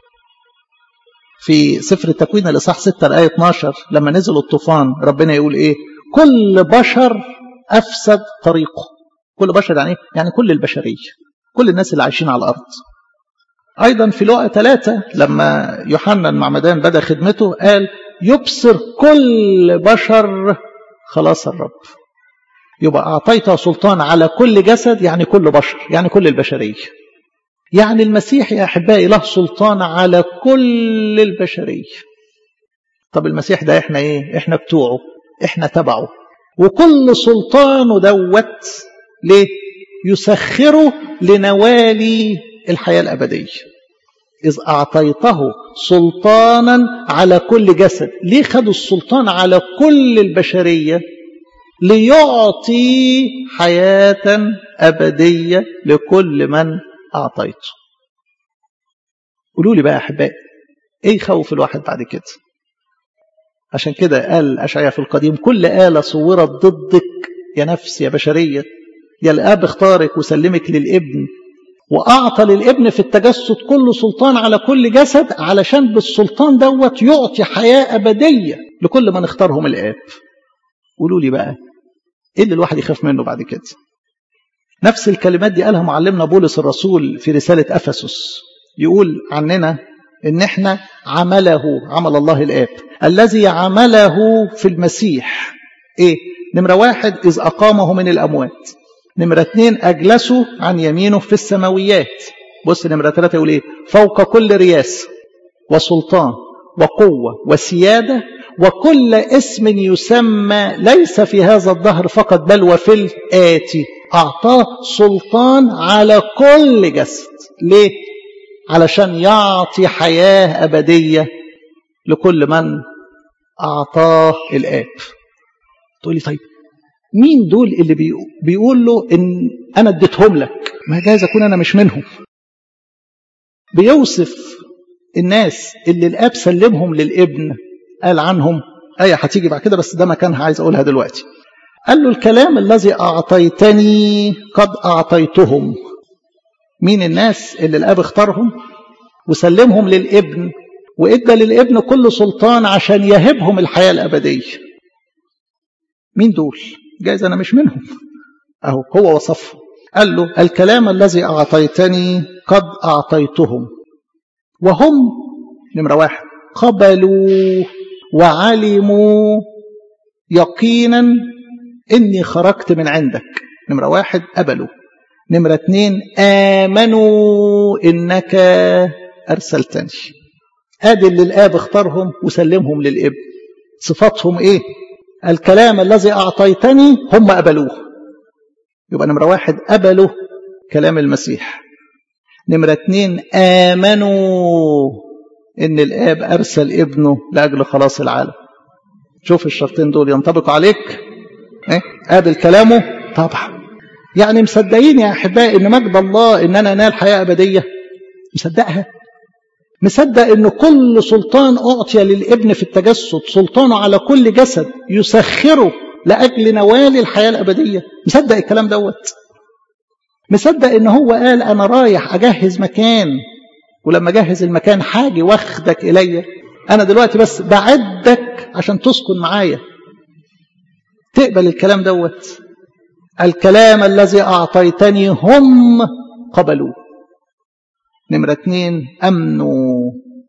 في سفر التكوين الإصحاح 6 الآية 12 لما نزل الطوفان ربنا يقول إيه كل بشر أفسد طريقه كل بشر يعني يعني كل البشرية كل الناس اللي عايشين على الأرض أيضا في لقاء ثلاثة لما يوحنا المعمدان بدأ خدمته قال يبصر كل بشر خلاص الرب يبقى أعطيته سلطان على كل جسد يعني كل بشر يعني كل البشرية يعني المسيح يا أحبائي له سلطان على كل البشرية طب المسيح ده احنا ايه احنا بتوعه احنا تبعه وكل سلطانه دوت ليه يسخره لنوالي الحياة الأبدية إذ أعطيته سلطانا على كل جسد ليه خدوا السلطان على كل البشرية ليعطي حياة أبدية لكل من أعطيته قولوا لي بقى يا أحبائي إيه يخوف الواحد بعد كده عشان كده قال أشعيا في القديم كل آلة صورت ضدك يا نفس يا بشرية يا الاب اختارك وسلمك للابن واعطى للابن في التجسد كل سلطان على كل جسد علشان بالسلطان دوت يعطي حياه ابديه لكل من اختارهم الاب قولوا لي بقى ايه اللي الواحد يخاف منه بعد كده نفس الكلمات دي قالها معلمنا بولس الرسول في رساله افسس يقول عننا ان احنا عمله عمل الله الاب الذي عمله في المسيح ايه نمره واحد اذ اقامه من الاموات نمرة اتنين أجلسوا عن يمينه في السماويات بص نمرة ثلاثة يقول إيه فوق كل رياسة وسلطان وقوة وسيادة وكل اسم يسمى ليس في هذا الظهر فقط بل وفي الآتي أعطاه سلطان على كل جسد ليه؟ علشان يعطي حياة أبدية لكل من أعطاه الآب تقول لي طيب مين دول اللي بيقول له ان انا اديتهم لك ما جايز اكون انا مش منهم بيوصف الناس اللي الاب سلمهم للابن قال عنهم آية هتيجي بعد كده بس ده مكانها عايز أقولها دلوقتي قال له الكلام الذي أعطيتني قد أعطيتهم مين الناس اللي الأب اختارهم وسلمهم للابن وإدى للابن كل سلطان عشان يهبهم الحياة الأبدية مين دول جايز أنا مش منهم أهو هو وصفه قال له الكلام الذي أعطيتني قد أعطيتهم وهم نمرة واحد قبلوا وعلموا يقينا إني خرجت من عندك نمرة واحد قبلوا نمرة اتنين آمنوا إنك أرسلتني آدي اللي الآب اختارهم وسلمهم للابن صفاتهم إيه الكلام الذي أعطيتني هم قبلوه يبقى نمرة واحد قبلوا كلام المسيح نمرة اتنين آمنوا إن الآب أرسل ابنه لأجل خلاص العالم شوف الشرطين دول ينطبقوا عليك إيه؟ قابل كلامه طبعا يعني مصدقين يا أحبائي إن مجد الله إن أنا أنال حياة أبدية مصدقها مصدق إن كل سلطان أعطي للابن في التجسد سلطانه على كل جسد يسخره لأجل نوال الحياة الأبدية مصدق الكلام دوت مصدق إن هو قال أنا رايح أجهز مكان ولما أجهز المكان حاجي واخدك إلي أنا دلوقتي بس بعدك عشان تسكن معايا تقبل الكلام دوت الكلام الذي أعطيتني هم قبلوا نمرة اتنين أمنوا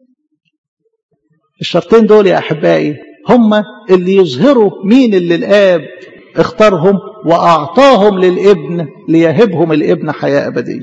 الشرطين دول يا أحبائي هم اللي يظهروا مين اللي الآب اختارهم وأعطاهم للابن ليهبهم الابن حياة أبدية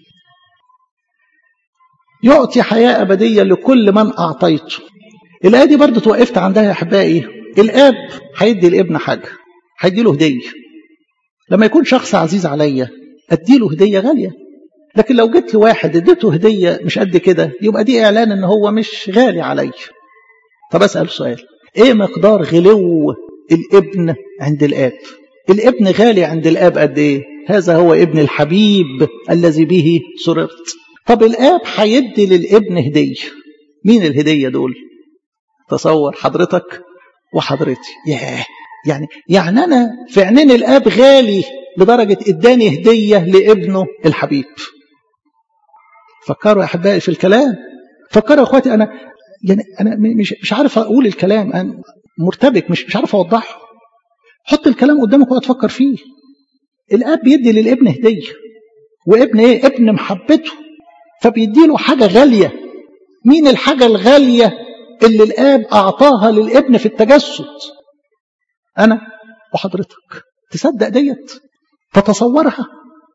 يعطي حياة أبدية لكل من أعطيته الآية دي برضه توقفت عندها يا أحبائي الآب هيدي الابن حاجة هيدي له هدية لما يكون شخص عزيز عليا أدي له هدية غالية لكن لو جيت لواحد اديته هدية مش قد كده يبقى دي إعلان إن هو مش غالي عليا طب أسأل سؤال إيه مقدار غلو الابن عند الآب الابن غالي عند الآب قد إيه هذا هو ابن الحبيب الذي به سررت طب الآب هيدي للابن هدية مين الهدية دول تصور حضرتك وحضرتي ياه يعني يعني أنا في عينين الآب غالي لدرجة اداني هدية لابنه الحبيب فكروا يا أحبائي في الكلام فكروا يا أخواتي أنا يعني أنا مش مش عارف أقول الكلام أنا مرتبك مش مش عارف أوضحه حط الكلام قدامك وقت تفكر فيه الاب بيدي للابن هديه وابن ايه ابن محبته فبيدي له حاجه غاليه مين الحاجه الغاليه اللي الاب اعطاها للابن في التجسد انا وحضرتك تصدق ديت تتصورها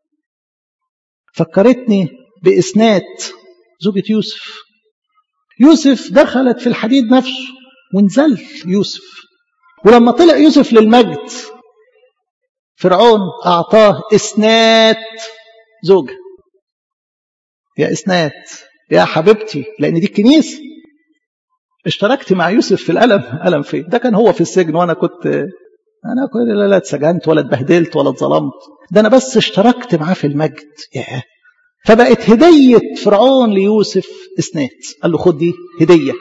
فكرتني باسنات زوجة يوسف يوسف دخلت في الحديد نفسه ونزل يوسف ولما طلع يوسف للمجد فرعون أعطاه إسنات زوجة يا إسنات يا حبيبتي لأن دي الكنيسة اشتركت مع يوسف في الألم ألم فين ده كان هو في السجن وأنا كنت أنا كنت لا لا اتسجنت ولا اتبهدلت ولا اتظلمت ده أنا بس اشتركت معاه في المجد ياه فبقت هدية فرعون ليوسف إسنات قال له خد دي هدية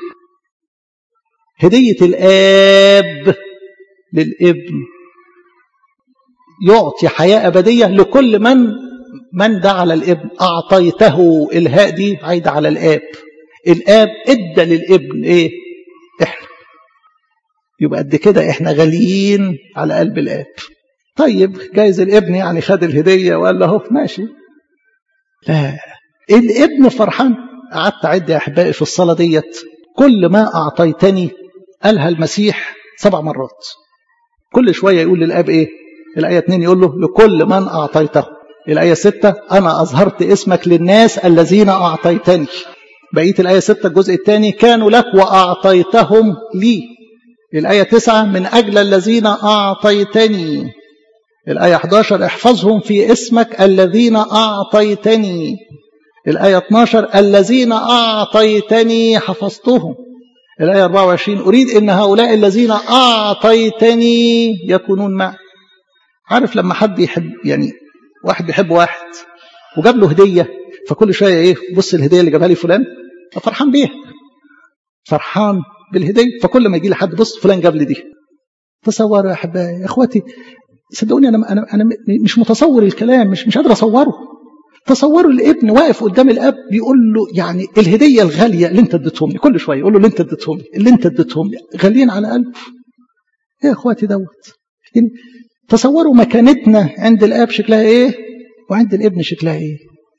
هدية الآب للابن يعطي حياة أبدية لكل من من ده على الابن أعطيته الهاء دي عايدة على الآب الآب ادى للابن إيه إحنا يبقى قد كده إحنا غاليين على قلب الآب طيب جايز الابن يعني خد الهدية وقال له ماشي لا الابن فرحان قعدت أعد يا أحبائي في الصلاة ديت كل ما أعطيتني قالها المسيح سبع مرات كل شوية يقول للأب إيه الآية 2 يقول له لكل من أعطيته الآية 6 أنا أظهرت اسمك للناس الذين أعطيتني بقية الآية 6 الجزء الثاني كانوا لك وأعطيتهم لي الآية 9 من أجل الذين أعطيتني الآية 11 احفظهم في اسمك الذين أعطيتني الآية 12 الذين أعطيتني حفظتهم الآية 24 أريد أن هؤلاء الذين أعطيتني يكونون معي عارف لما حد يحب يعني واحد بيحب واحد وجاب له هدية فكل شوية إيه بص الهدية اللي جابها لي فلان فرحان بيها فرحان بالهدية فكل ما يجي لي حد بص فلان جاب لي دي تصوروا يا أحبائي يا إخواتي صدقوني أنا أنا أنا مش متصور الكلام مش مش قادر أصوره تصوروا الابن واقف قدام الاب بيقول له يعني الهديه الغاليه اللي انت اديتهم لي كل شويه يقول له اللي انت اديتهم لي اللي انت اديتهم لي غاليين على قلبه يا اخواتي دوت يعني تصوروا مكانتنا عند الاب شكلها ايه وعند الابن شكلها ايه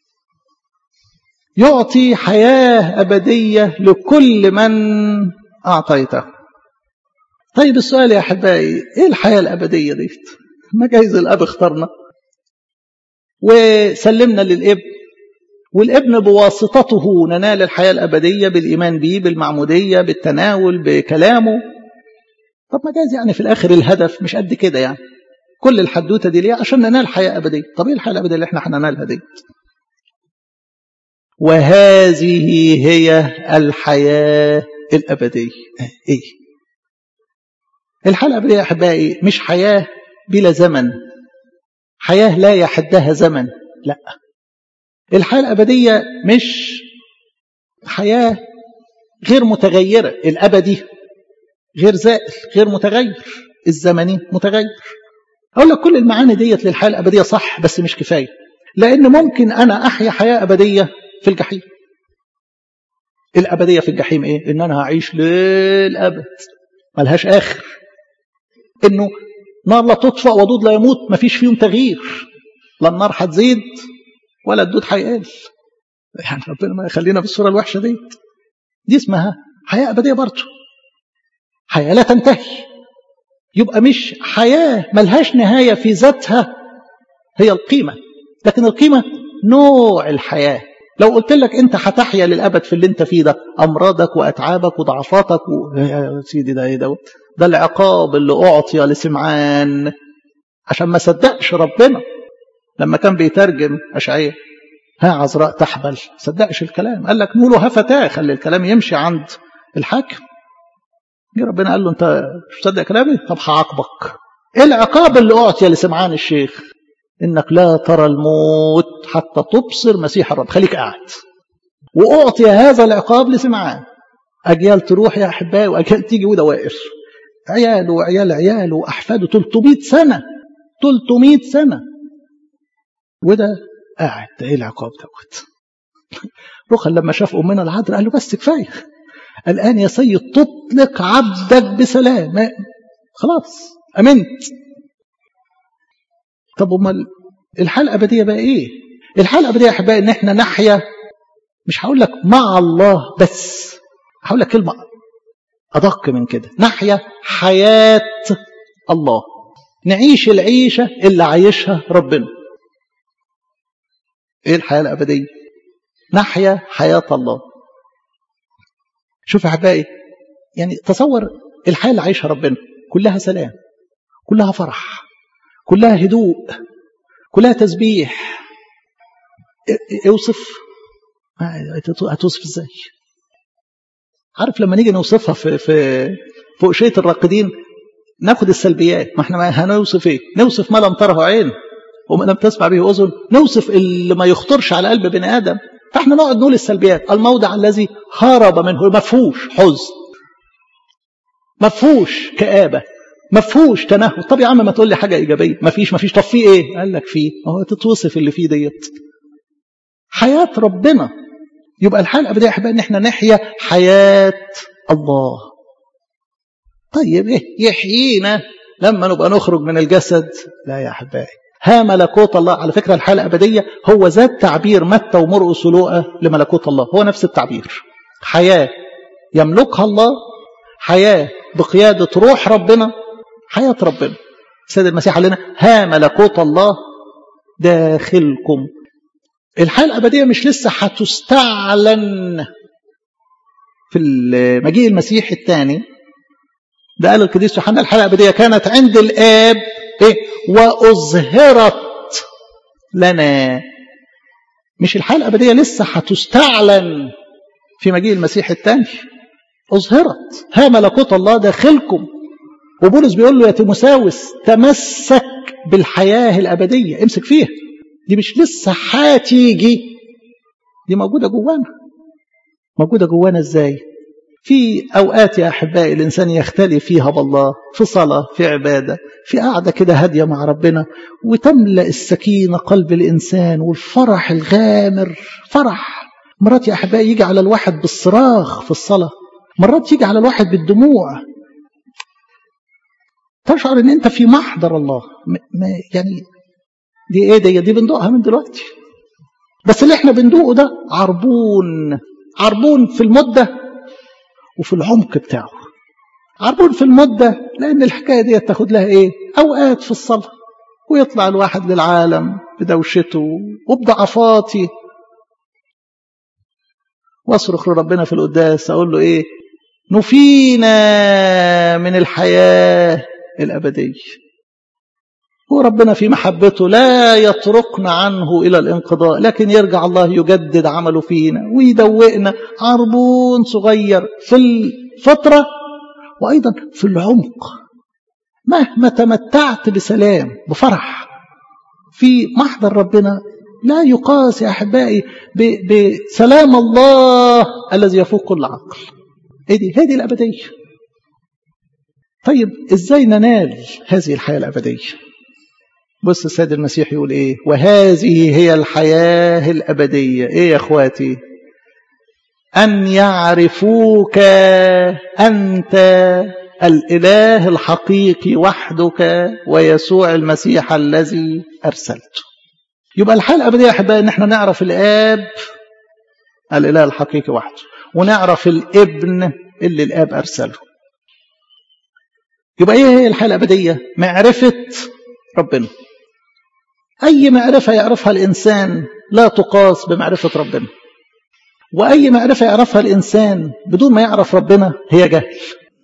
يعطي حياه ابديه لكل من اعطيته طيب السؤال يا احبائي ايه الحياه الابديه ديت ما جايز الاب اختارنا وسلمنا للابن والابن بواسطته ننال الحياة الأبدية بالإيمان به بالمعمودية بالتناول بكلامه طب ما جايز يعني في الآخر الهدف مش قد كده يعني كل الحدوتة دي ليه عشان ننال حياة أبدية طب إيه الحياة الأبدية اللي احنا هننالها دي وهذه هي الحياة الأبدية إيه الحياة الأبدية يا أحبائي مش حياة بلا زمن حياة لا يحدها زمن لا الحياة الأبدية مش حياة غير متغيرة الأبدي غير زائل غير متغير الزمني متغير أقول لك كل المعاني ديت للحياة الأبدية صح بس مش كفاية لأن ممكن أنا أحيا حياة أبدية في الجحيم الأبدية في الجحيم إيه؟ إن أنا هعيش للأبد ملهاش آخر إنه نار لا تطفأ ودود لا يموت ما فيش فيهم تغيير لا النار هتزيد ولا الدود هيقل يعني ربنا ما يخلينا بالصورة الوحشة دي دي اسمها حياة أبدية برضه حياة لا تنتهي يبقى مش حياة ملهاش نهاية في ذاتها هي القيمة لكن القيمة نوع الحياة لو قلت لك انت هتحيا للابد في اللي انت فيه ده امراضك واتعابك وضعفاتك و... يا سيدي ده ايه ده ده العقاب اللي اعطي لسمعان عشان ما صدقش ربنا لما كان بيترجم اشعياء ها عذراء تحبل صدقش الكلام قال لك نوله ها فتاه خلي الكلام يمشي عند الحاكم جه ربنا قال له انت مش مصدق كلامي طب هعاقبك ايه العقاب اللي اعطي لسمعان الشيخ انك لا ترى الموت حتى تبصر مسيح الرب خليك قاعد واعطي هذا العقاب لسمعان اجيال تروح يا احبائي واجيال تيجي وده واقف عياله وعيال عياله واحفاده 300 سنه 300 سنه وده قاعد ده ايه العقاب دوت رخا لما شاف امنا العذراء قال له بس كفايه الان يا سيد تطلق عبدك بسلام خلاص امنت طب امال الحاله الابديه بقى ايه الحاله الابديه يا احبائي ان احنا نحيا مش هقول لك مع الله بس هقول لك كلمه ادق من كده نحيا حياه الله نعيش العيشه اللي عايشها ربنا ايه الحياه الابديه نحيا حياه الله شوف يا احبائي يعني تصور الحياه اللي عايشها ربنا كلها سلام كلها فرح كلها هدوء كلها تسبيح اوصف هتوصف ازاي عارف لما نيجي نوصفها في في في أشية الراقدين ناخد السلبيات ما احنا هنوصف ايه نوصف ما لم تره عين وما لم تسمع به اذن نوصف اللي ما يخطرش على قلب بني ادم فاحنا نقعد نقول السلبيات الموضع الذي هرب منه ما فيهوش حزن ما فيهوش كآبة ما فيهوش تنهد طب يا عم ما تقول لي حاجه ايجابيه ما فيش ما فيش طب في ايه قال لك فيه ما هو تتوصف اللي فيه ديت حياه ربنا يبقى الحياه الابديه يا احبائي ان احنا نحيا حياه الله طيب ايه يحيينا لما نبقى نخرج من الجسد لا يا احبائي ها ملكوت الله على فكره الحياه الابديه هو ذات تعبير متى ومرقس ولوقا لملكوت الله هو نفس التعبير حياه يملكها الله حياه بقياده روح ربنا حياه ربنا السيد المسيح قال لنا ها ملكوت الله داخلكم الحياه الابديه مش لسه هتستعلن في المجيء المسيح الثاني ده قال القديس يوحنا الحياه الابديه كانت عند الاب ايه واظهرت لنا مش الحياه الابديه لسه هتستعلن في مجيء المسيح الثاني اظهرت ها ملكوت الله داخلكم وبولس بيقول له يا تيموساوس تمسك بالحياه الابديه امسك فيها دي مش لسه هتيجي دي موجوده جوانا موجوده جوانا ازاي في اوقات يا احبائي الانسان يختلف فيها بالله في صلاه في عباده في قعده كده هاديه مع ربنا وتملا السكينه قلب الانسان والفرح الغامر فرح مرات يا احبائي يجي على الواحد بالصراخ في الصلاه مرات يجي على الواحد بالدموع تشعر ان انت في محضر الله يعني دي ايه دي دي بندوقها من دلوقتي بس اللي احنا بندوقه ده عربون عربون في المده وفي العمق بتاعه عربون في المدة لأن الحكاية دي تاخد لها إيه أوقات في الصلاة ويطلع الواحد للعالم بدوشته وبضعفاتي واصرخ لربنا في القداس أقول له إيه نفينا من الحياة الأبدية وربنا في محبته لا يتركنا عنه إلى الانقضاء لكن يرجع الله يجدد عمله فينا ويدوقنا عربون صغير في الفترة وأيضا في العمق مهما تمتعت بسلام بفرح في محضر ربنا لا يقاس يا أحبائي بسلام الله الذي يفوق كل عقل ايه دي هذه الأبدية طيب ازاي ننال هذه الحياة الأبدية بص السيد المسيح يقول ايه وهذه هي الحياة الأبدية ايه يا اخواتي أن يعرفوك أنت الإله الحقيقي وحدك ويسوع المسيح الذي أرسلته يبقى الحياة الأبدية يا أحبائي إن احنا نعرف الآب الإله الحقيقي وحده ونعرف الابن اللي الآب أرسله يبقى إيه هي الحياة الأبدية معرفة ربنا أي معرفة يعرفها الإنسان لا تقاس بمعرفة ربنا وأي معرفة يعرفها الإنسان بدون ما يعرف ربنا هي جهل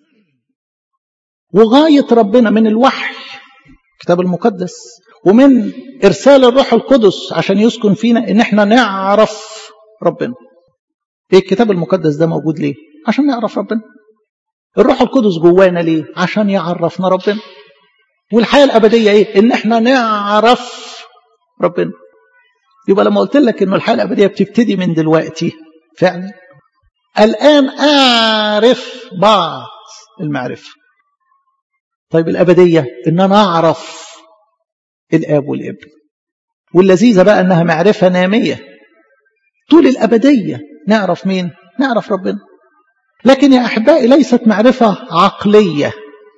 وغاية ربنا من الوحي الكتاب المقدس ومن إرسال الروح القدس عشان يسكن فينا إن احنا نعرف ربنا إيه الكتاب المقدس ده موجود ليه عشان نعرف ربنا الروح القدس جوانا ليه عشان يعرفنا ربنا والحياة الأبدية إيه إن احنا نعرف ربنا يبقى لما قلت لك إنه الحياة الأبدية بتبتدي من دلوقتي فعلا الآن أعرف بعض المعرفة طيب الأبدية إن أنا أعرف الآب والابن واللذيذة بقى أنها معرفة نامية طول الأبدية نعرف مين نعرف ربنا لكن يا أحبائي ليست معرفة عقلية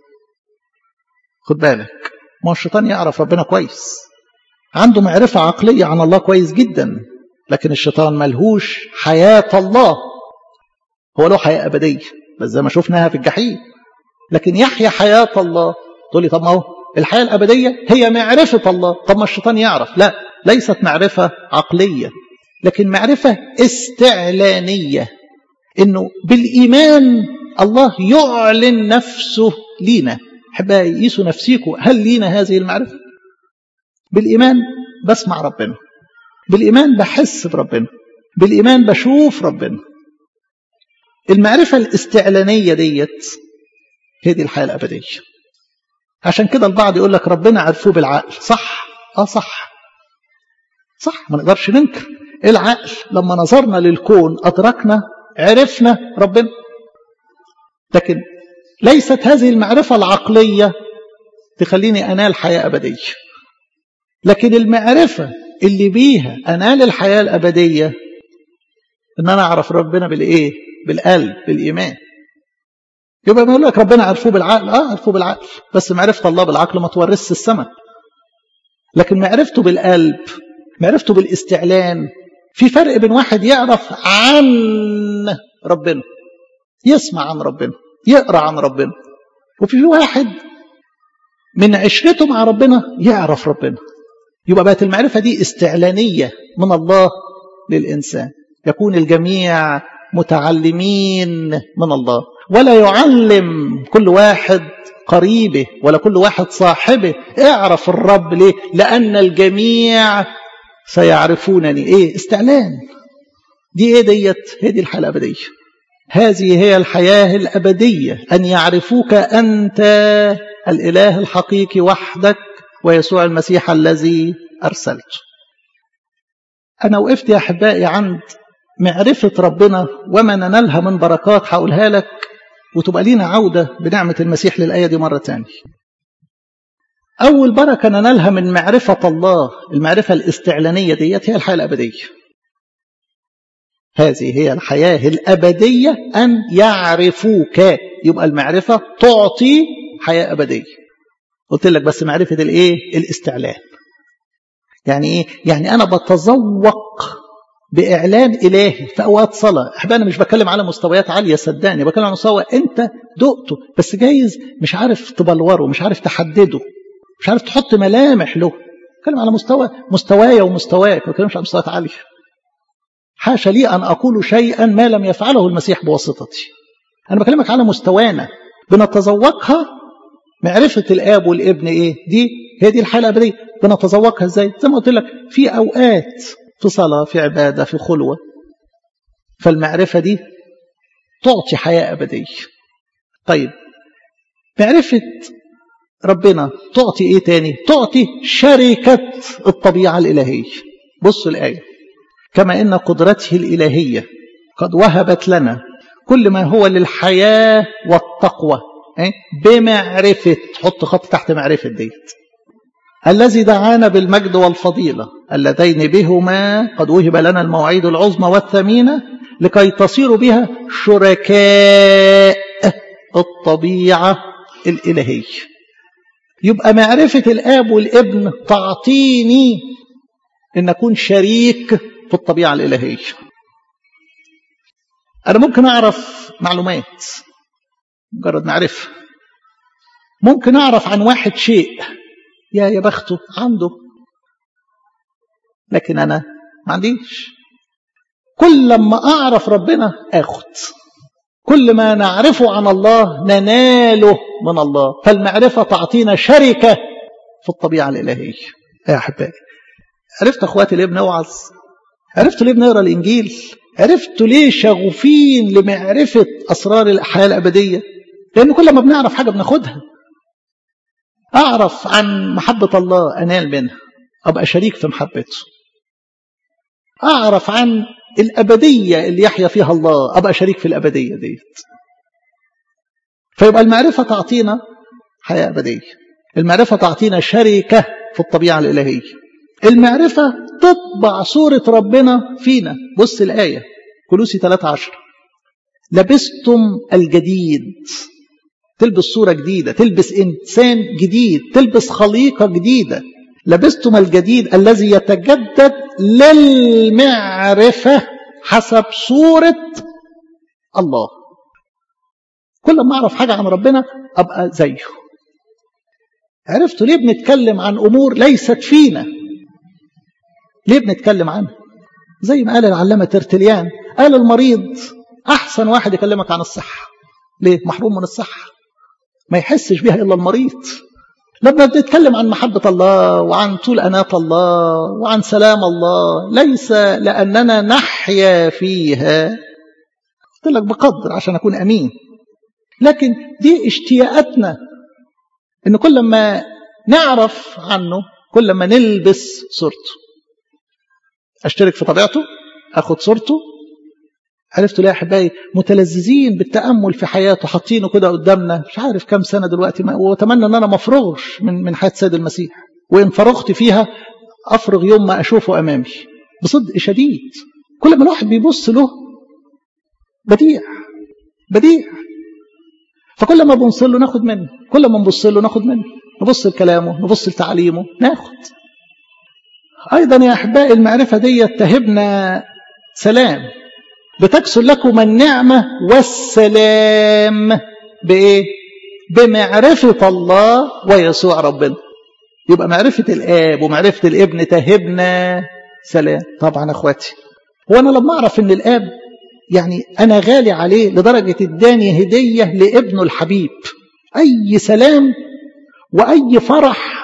خد بالك ما الشيطان يعرف ربنا كويس عنده معرفة عقلية عن الله كويس جدا لكن الشيطان ملهوش حياة الله هو له حياة أبدية بس زي ما شفناها في الجحيم لكن يحيا حياة الله تقول لي طب ما هو الحياة الأبدية هي معرفة الله طب ما الشيطان يعرف لا ليست معرفة عقلية لكن معرفة استعلانية إنه بالإيمان الله يعلن نفسه لينا أحبائي قيسوا نفسيكم هل لينا هذه المعرفة بالإيمان بسمع ربنا بالإيمان بحس بربنا بالإيمان بشوف ربنا المعرفة الاستعلانية ديت هي دي الحياة الأبدية عشان كده البعض يقول لك ربنا عرفوه بالعقل صح اه صح صح ما نقدرش ننكر العقل لما نظرنا للكون أدركنا عرفنا ربنا لكن ليست هذه المعرفة العقلية تخليني أنال حياة أبدية لكن المعرفة اللي بيها أنال الحياة الأبدية إن أنا أعرف ربنا بالإيه؟ بالقلب بالإيمان يبقى ما يقول لك ربنا عرفوه بالعقل اه عرفوه بالعقل بس معرفة الله بالعقل ما تورثش السماء لكن معرفته بالقلب معرفته بالاستعلان في فرق بين واحد يعرف عن ربنا يسمع عن ربنا يقرا عن ربنا وفي واحد من عشرته مع ربنا يعرف ربنا يبقى بقت المعرفة دي استعلانية من الله للإنسان يكون الجميع متعلمين من الله ولا يعلم كل واحد قريبه ولا كل واحد صاحبه اعرف الرب ليه لأن الجميع سيعرفونني ايه استعلان دي ايه ديت هي دي الحياة الأبدية هذه هي الحياة الأبدية أن يعرفوك أنت الإله الحقيقي وحدك ويسوع المسيح الذي أرسلته أنا وقفت يا أحبائي عند معرفة ربنا وما ننالها من بركات هقولها لك وتبقى لينا عودة بنعمة المسيح للآية دي مرة تانية أول بركة ننالها من معرفة الله المعرفة الاستعلانية ديت هي الحياة الأبدية هذه هي الحياة الأبدية أن يعرفوك يبقى المعرفة تعطي حياة أبدية قلت لك بس معرفة الإيه الاستعلان يعني إيه يعني أنا بتذوق بإعلان إلهي في أوقات صلاة أحبا أنا مش بتكلم على مستويات عالية صدقني بتكلم على مستوى أنت دقته بس جايز مش عارف تبلوره مش عارف تحدده مش عارف تحط ملامح له بتكلم على مستوى مستوايا ومستواك ما بتكلمش على مستويات عالية حاشا لي أن أقول شيئا ما لم يفعله المسيح بواسطتي أنا بكلمك على مستوانا بنتذوقها معرفة الآب والابن إيه دي هي دي الحالة الأبدية بنتذوقها إزاي زي ما قلت لك في أوقات في صلاة في عبادة في خلوة فالمعرفة دي تعطي حياة أبدية طيب معرفة ربنا تعطي إيه تاني تعطي شركة الطبيعة الإلهية بصوا الآية كما إن قدرته الإلهية قد وهبت لنا كل ما هو للحياة والتقوى بمعرفة حط خط تحت معرفة ديت الذي دعانا بالمجد والفضيلة اللذين بهما قد وهب لنا المواعيد العظمى والثمينة لكي تصيروا بها شركاء الطبيعة الإلهية يبقى معرفة الآب والابن تعطيني أن أكون شريك في الطبيعة الإلهية أنا ممكن أعرف معلومات مجرد معرفة ممكن أعرف عن واحد شيء يا يا بخته عنده لكن أنا ما عنديش كل لما أعرف ربنا أخد كل ما نعرفه عن الله نناله من الله فالمعرفة تعطينا شركة في الطبيعة الإلهية يا أحبائي عرفت أخواتي ليه بنوعظ عرفتوا ليه بنقرا الإنجيل عرفتوا ليه شغوفين لمعرفة أسرار الحياة الأبدية لأن كل ما بنعرف حاجة بناخدها أعرف عن محبة الله أنال منها أبقى شريك في محبته أعرف عن الأبدية اللي يحيا فيها الله أبقى شريك في الأبدية ديت فيبقى المعرفة تعطينا حياة أبدية المعرفة تعطينا شركة في الطبيعة الإلهية المعرفة تطبع صورة ربنا فينا بص الآية كلوسي 13 لبستم الجديد تلبس صورة جديدة تلبس إنسان جديد تلبس خليقة جديدة لبستم الجديد الذي يتجدد للمعرفة حسب صورة الله كل ما أعرف حاجة عن ربنا أبقى زيه عرفتوا ليه بنتكلم عن أمور ليست فينا ليه بنتكلم عنها زي ما قال العلامة ترتليان قال المريض أحسن واحد يكلمك عن الصحة ليه محروم من الصحة ما يحسش بها إلا المريض لما بنتكلم عن محبة الله وعن طول أناة الله وعن سلام الله ليس لأننا نحيا فيها قلت لك بقدر عشان أكون أمين لكن دي اشتياقاتنا إن كل ما نعرف عنه كل ما نلبس صورته أشترك في طبيعته أخد صورته عرفتوا ليه يا احبائي متلذذين بالتامل في حياته حاطينه كده قدامنا مش عارف كام سنه دلوقتي واتمنى ان انا ما افرغش من من حياه سيد المسيح وان فرغت فيها افرغ يوم ما اشوفه امامي بصدق شديد كل ما الواحد بيبص له بديع بديع فكل ما بنبص له ناخد منه كل ما نبص له ناخد منه نبص لكلامه نبص لتعليمه ناخد ايضا يا احبائي المعرفه دي تهبنا سلام بتكسر لكم النعمه والسلام بايه بمعرفه الله ويسوع ربنا يبقى معرفه الاب ومعرفه الابن تهبنا سلام طبعا اخواتي وانا لما اعرف ان الاب يعني انا غالي عليه لدرجه اداني هديه لابنه الحبيب اي سلام واي فرح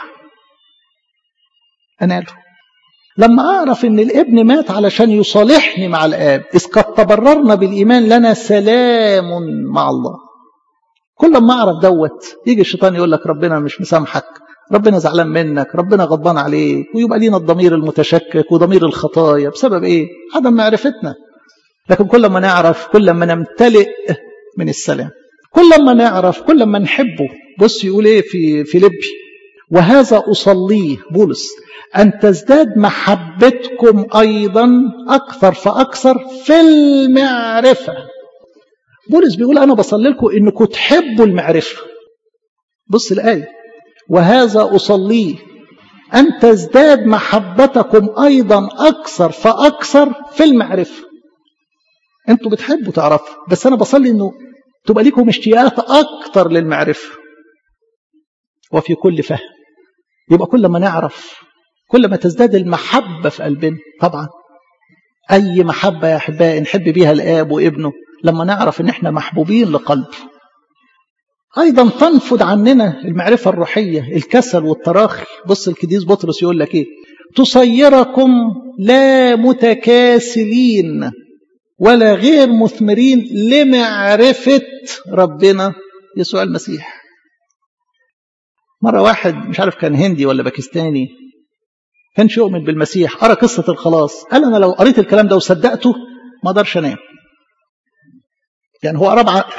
اناله لما اعرف ان الابن مات علشان يصالحني مع الاب اذ قد تبررنا بالايمان لنا سلام مع الله كل ما اعرف دوت يجي الشيطان يقول لك ربنا مش مسامحك ربنا زعلان منك ربنا غضبان عليك ويبقى لينا الضمير المتشكك وضمير الخطايا بسبب ايه عدم معرفتنا لكن كل ما نعرف كل ما نمتلئ من السلام كل ما نعرف كل ما نحبه بص يقول ايه في فيليبي وهذا اصليه بولس ان تزداد محبتكم ايضا اكثر فاكثر في المعرفه بولس بيقول انا بصلي لكم انكم تحبوا المعرفه بص الايه وهذا اصليه ان تزداد محبتكم ايضا اكثر فاكثر في المعرفه انتوا بتحبوا تعرفوا بس انا بصلي انه تبقى لكم اشتياقات اكتر للمعرفه وفي كل فهم يبقى كل ما نعرف كل ما تزداد المحبه في قلبنا طبعا اي محبه يا احبائي نحب بيها الاب وابنه لما نعرف ان احنا محبوبين لقلبه ايضا تنفض عننا المعرفه الروحيه الكسل والتراخي بص القديس بطرس يقول لك ايه تصيركم لا متكاسلين ولا غير مثمرين لمعرفة ربنا يسوع المسيح مرة واحد مش عارف كان هندي ولا باكستاني كانش يؤمن بالمسيح قرأ قصة الخلاص قال أنا لو قريت الكلام ده وصدقته ما اقدرش أنام يعني هو قرأ بعقله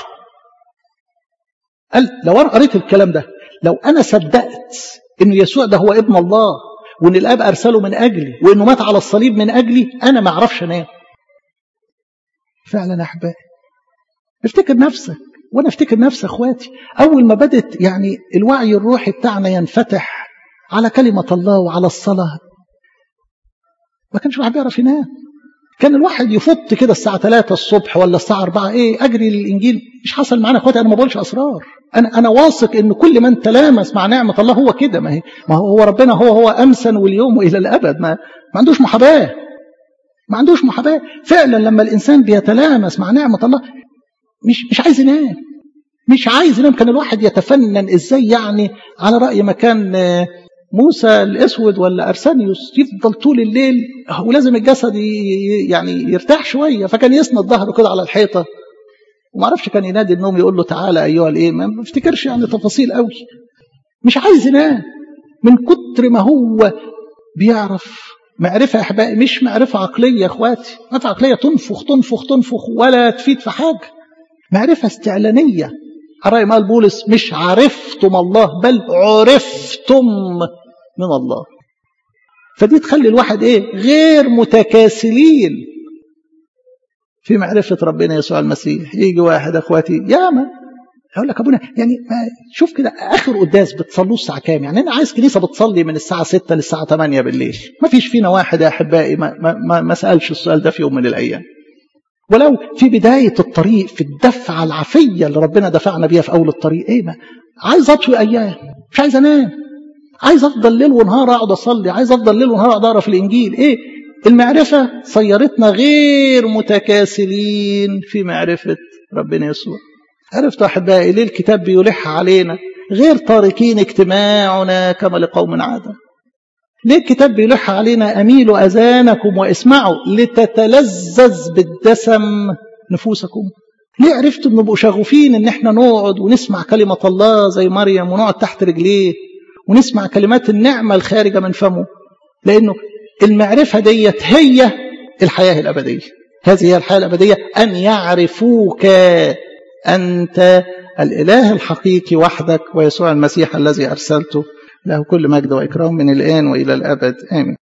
قال لو أنا قريت الكلام ده لو أنا صدقت إن يسوع ده هو ابن الله وإن الآب أرسله من أجلي وإنه مات على الصليب من أجلي أنا ما أعرفش أنام فعلا احبائي افتكر نفسك وانا افتكر نفسي اخواتي اول ما بدت يعني الوعي الروحي بتاعنا ينفتح على كلمه الله وعلى الصلاه ما كانش الواحد بيعرف ينام كان الواحد يفط كده الساعة 3 الصبح ولا الساعة 4 ايه اجري للانجيل مش حصل معانا اخواتي انا ما بقولش اسرار انا انا واثق ان كل من تلامس مع نعمة الله هو كده ما هي ما هو ربنا هو هو امسا واليوم والى الابد ما ما عندوش محاباه ما عندوش محاباه فعلا لما الانسان بيتلامس مع نعمه الله مش مش عايز ينام مش عايز ينام كان الواحد يتفنن ازاي يعني على راي ما كان موسى الاسود ولا ارسانيوس يفضل طول الليل ولازم الجسد يعني يرتاح شويه فكان يسند ظهره كده على الحيطه وما اعرفش كان ينادي النوم يقول له تعالى ايها الايه ما افتكرش يعني تفاصيل قوي مش عايز ينام من كتر ما هو بيعرف معرفة يا أحبائي مش معرفة عقلية يا أخواتي معرفة عقلية تنفخ تنفخ تنفخ ولا تفيد في حاجة معرفة استعلانية رأي مال بولس مش عرفتم الله بل عرفتم من الله فدي تخلي الواحد ايه غير متكاسلين في معرفة ربنا يسوع المسيح يجي واحد اخواتي ياما يقول لك ابونا يعني ما شوف كده اخر قداس بتصلوا الساعه كام يعني انا عايز كنيسه بتصلي من الساعه 6 للساعه 8 بالليل ما فيش فينا واحد يا احبائي ما, ما, ما, ما سالش السؤال ده في يوم من الايام ولو في بدايه الطريق في الدفعه العافيه اللي ربنا دفعنا بيها في اول الطريق ايه ما عايز اطوي ايام مش عايز انام عايز افضل ليل ونهار اقعد اصلي عايز افضل ليل ونهار اقعد اقرا في الانجيل ايه المعرفه صيرتنا غير متكاسلين في معرفه ربنا يسوع عرفتوا أحبائي ليه الكتاب بيلح علينا غير تاركين اجتماعنا كما لقوم عادة ليه الكتاب بيلح علينا أميلوا أذانكم واسمعوا لتتلذذ بالدسم نفوسكم ليه عرفتوا نبقوا شغوفين ان احنا نقعد ونسمع كلمة الله زي مريم ونقعد تحت رجليه ونسمع كلمات النعمة الخارجة من فمه لأنه المعرفة ديت هي الحياة الأبدية هذه هي الحياة الأبدية أن يعرفوك أنت الإله الحقيقي وحدك ويسوع المسيح الذي أرسلته له كل مجد وإكرام من الآن وإلى الأبد آمين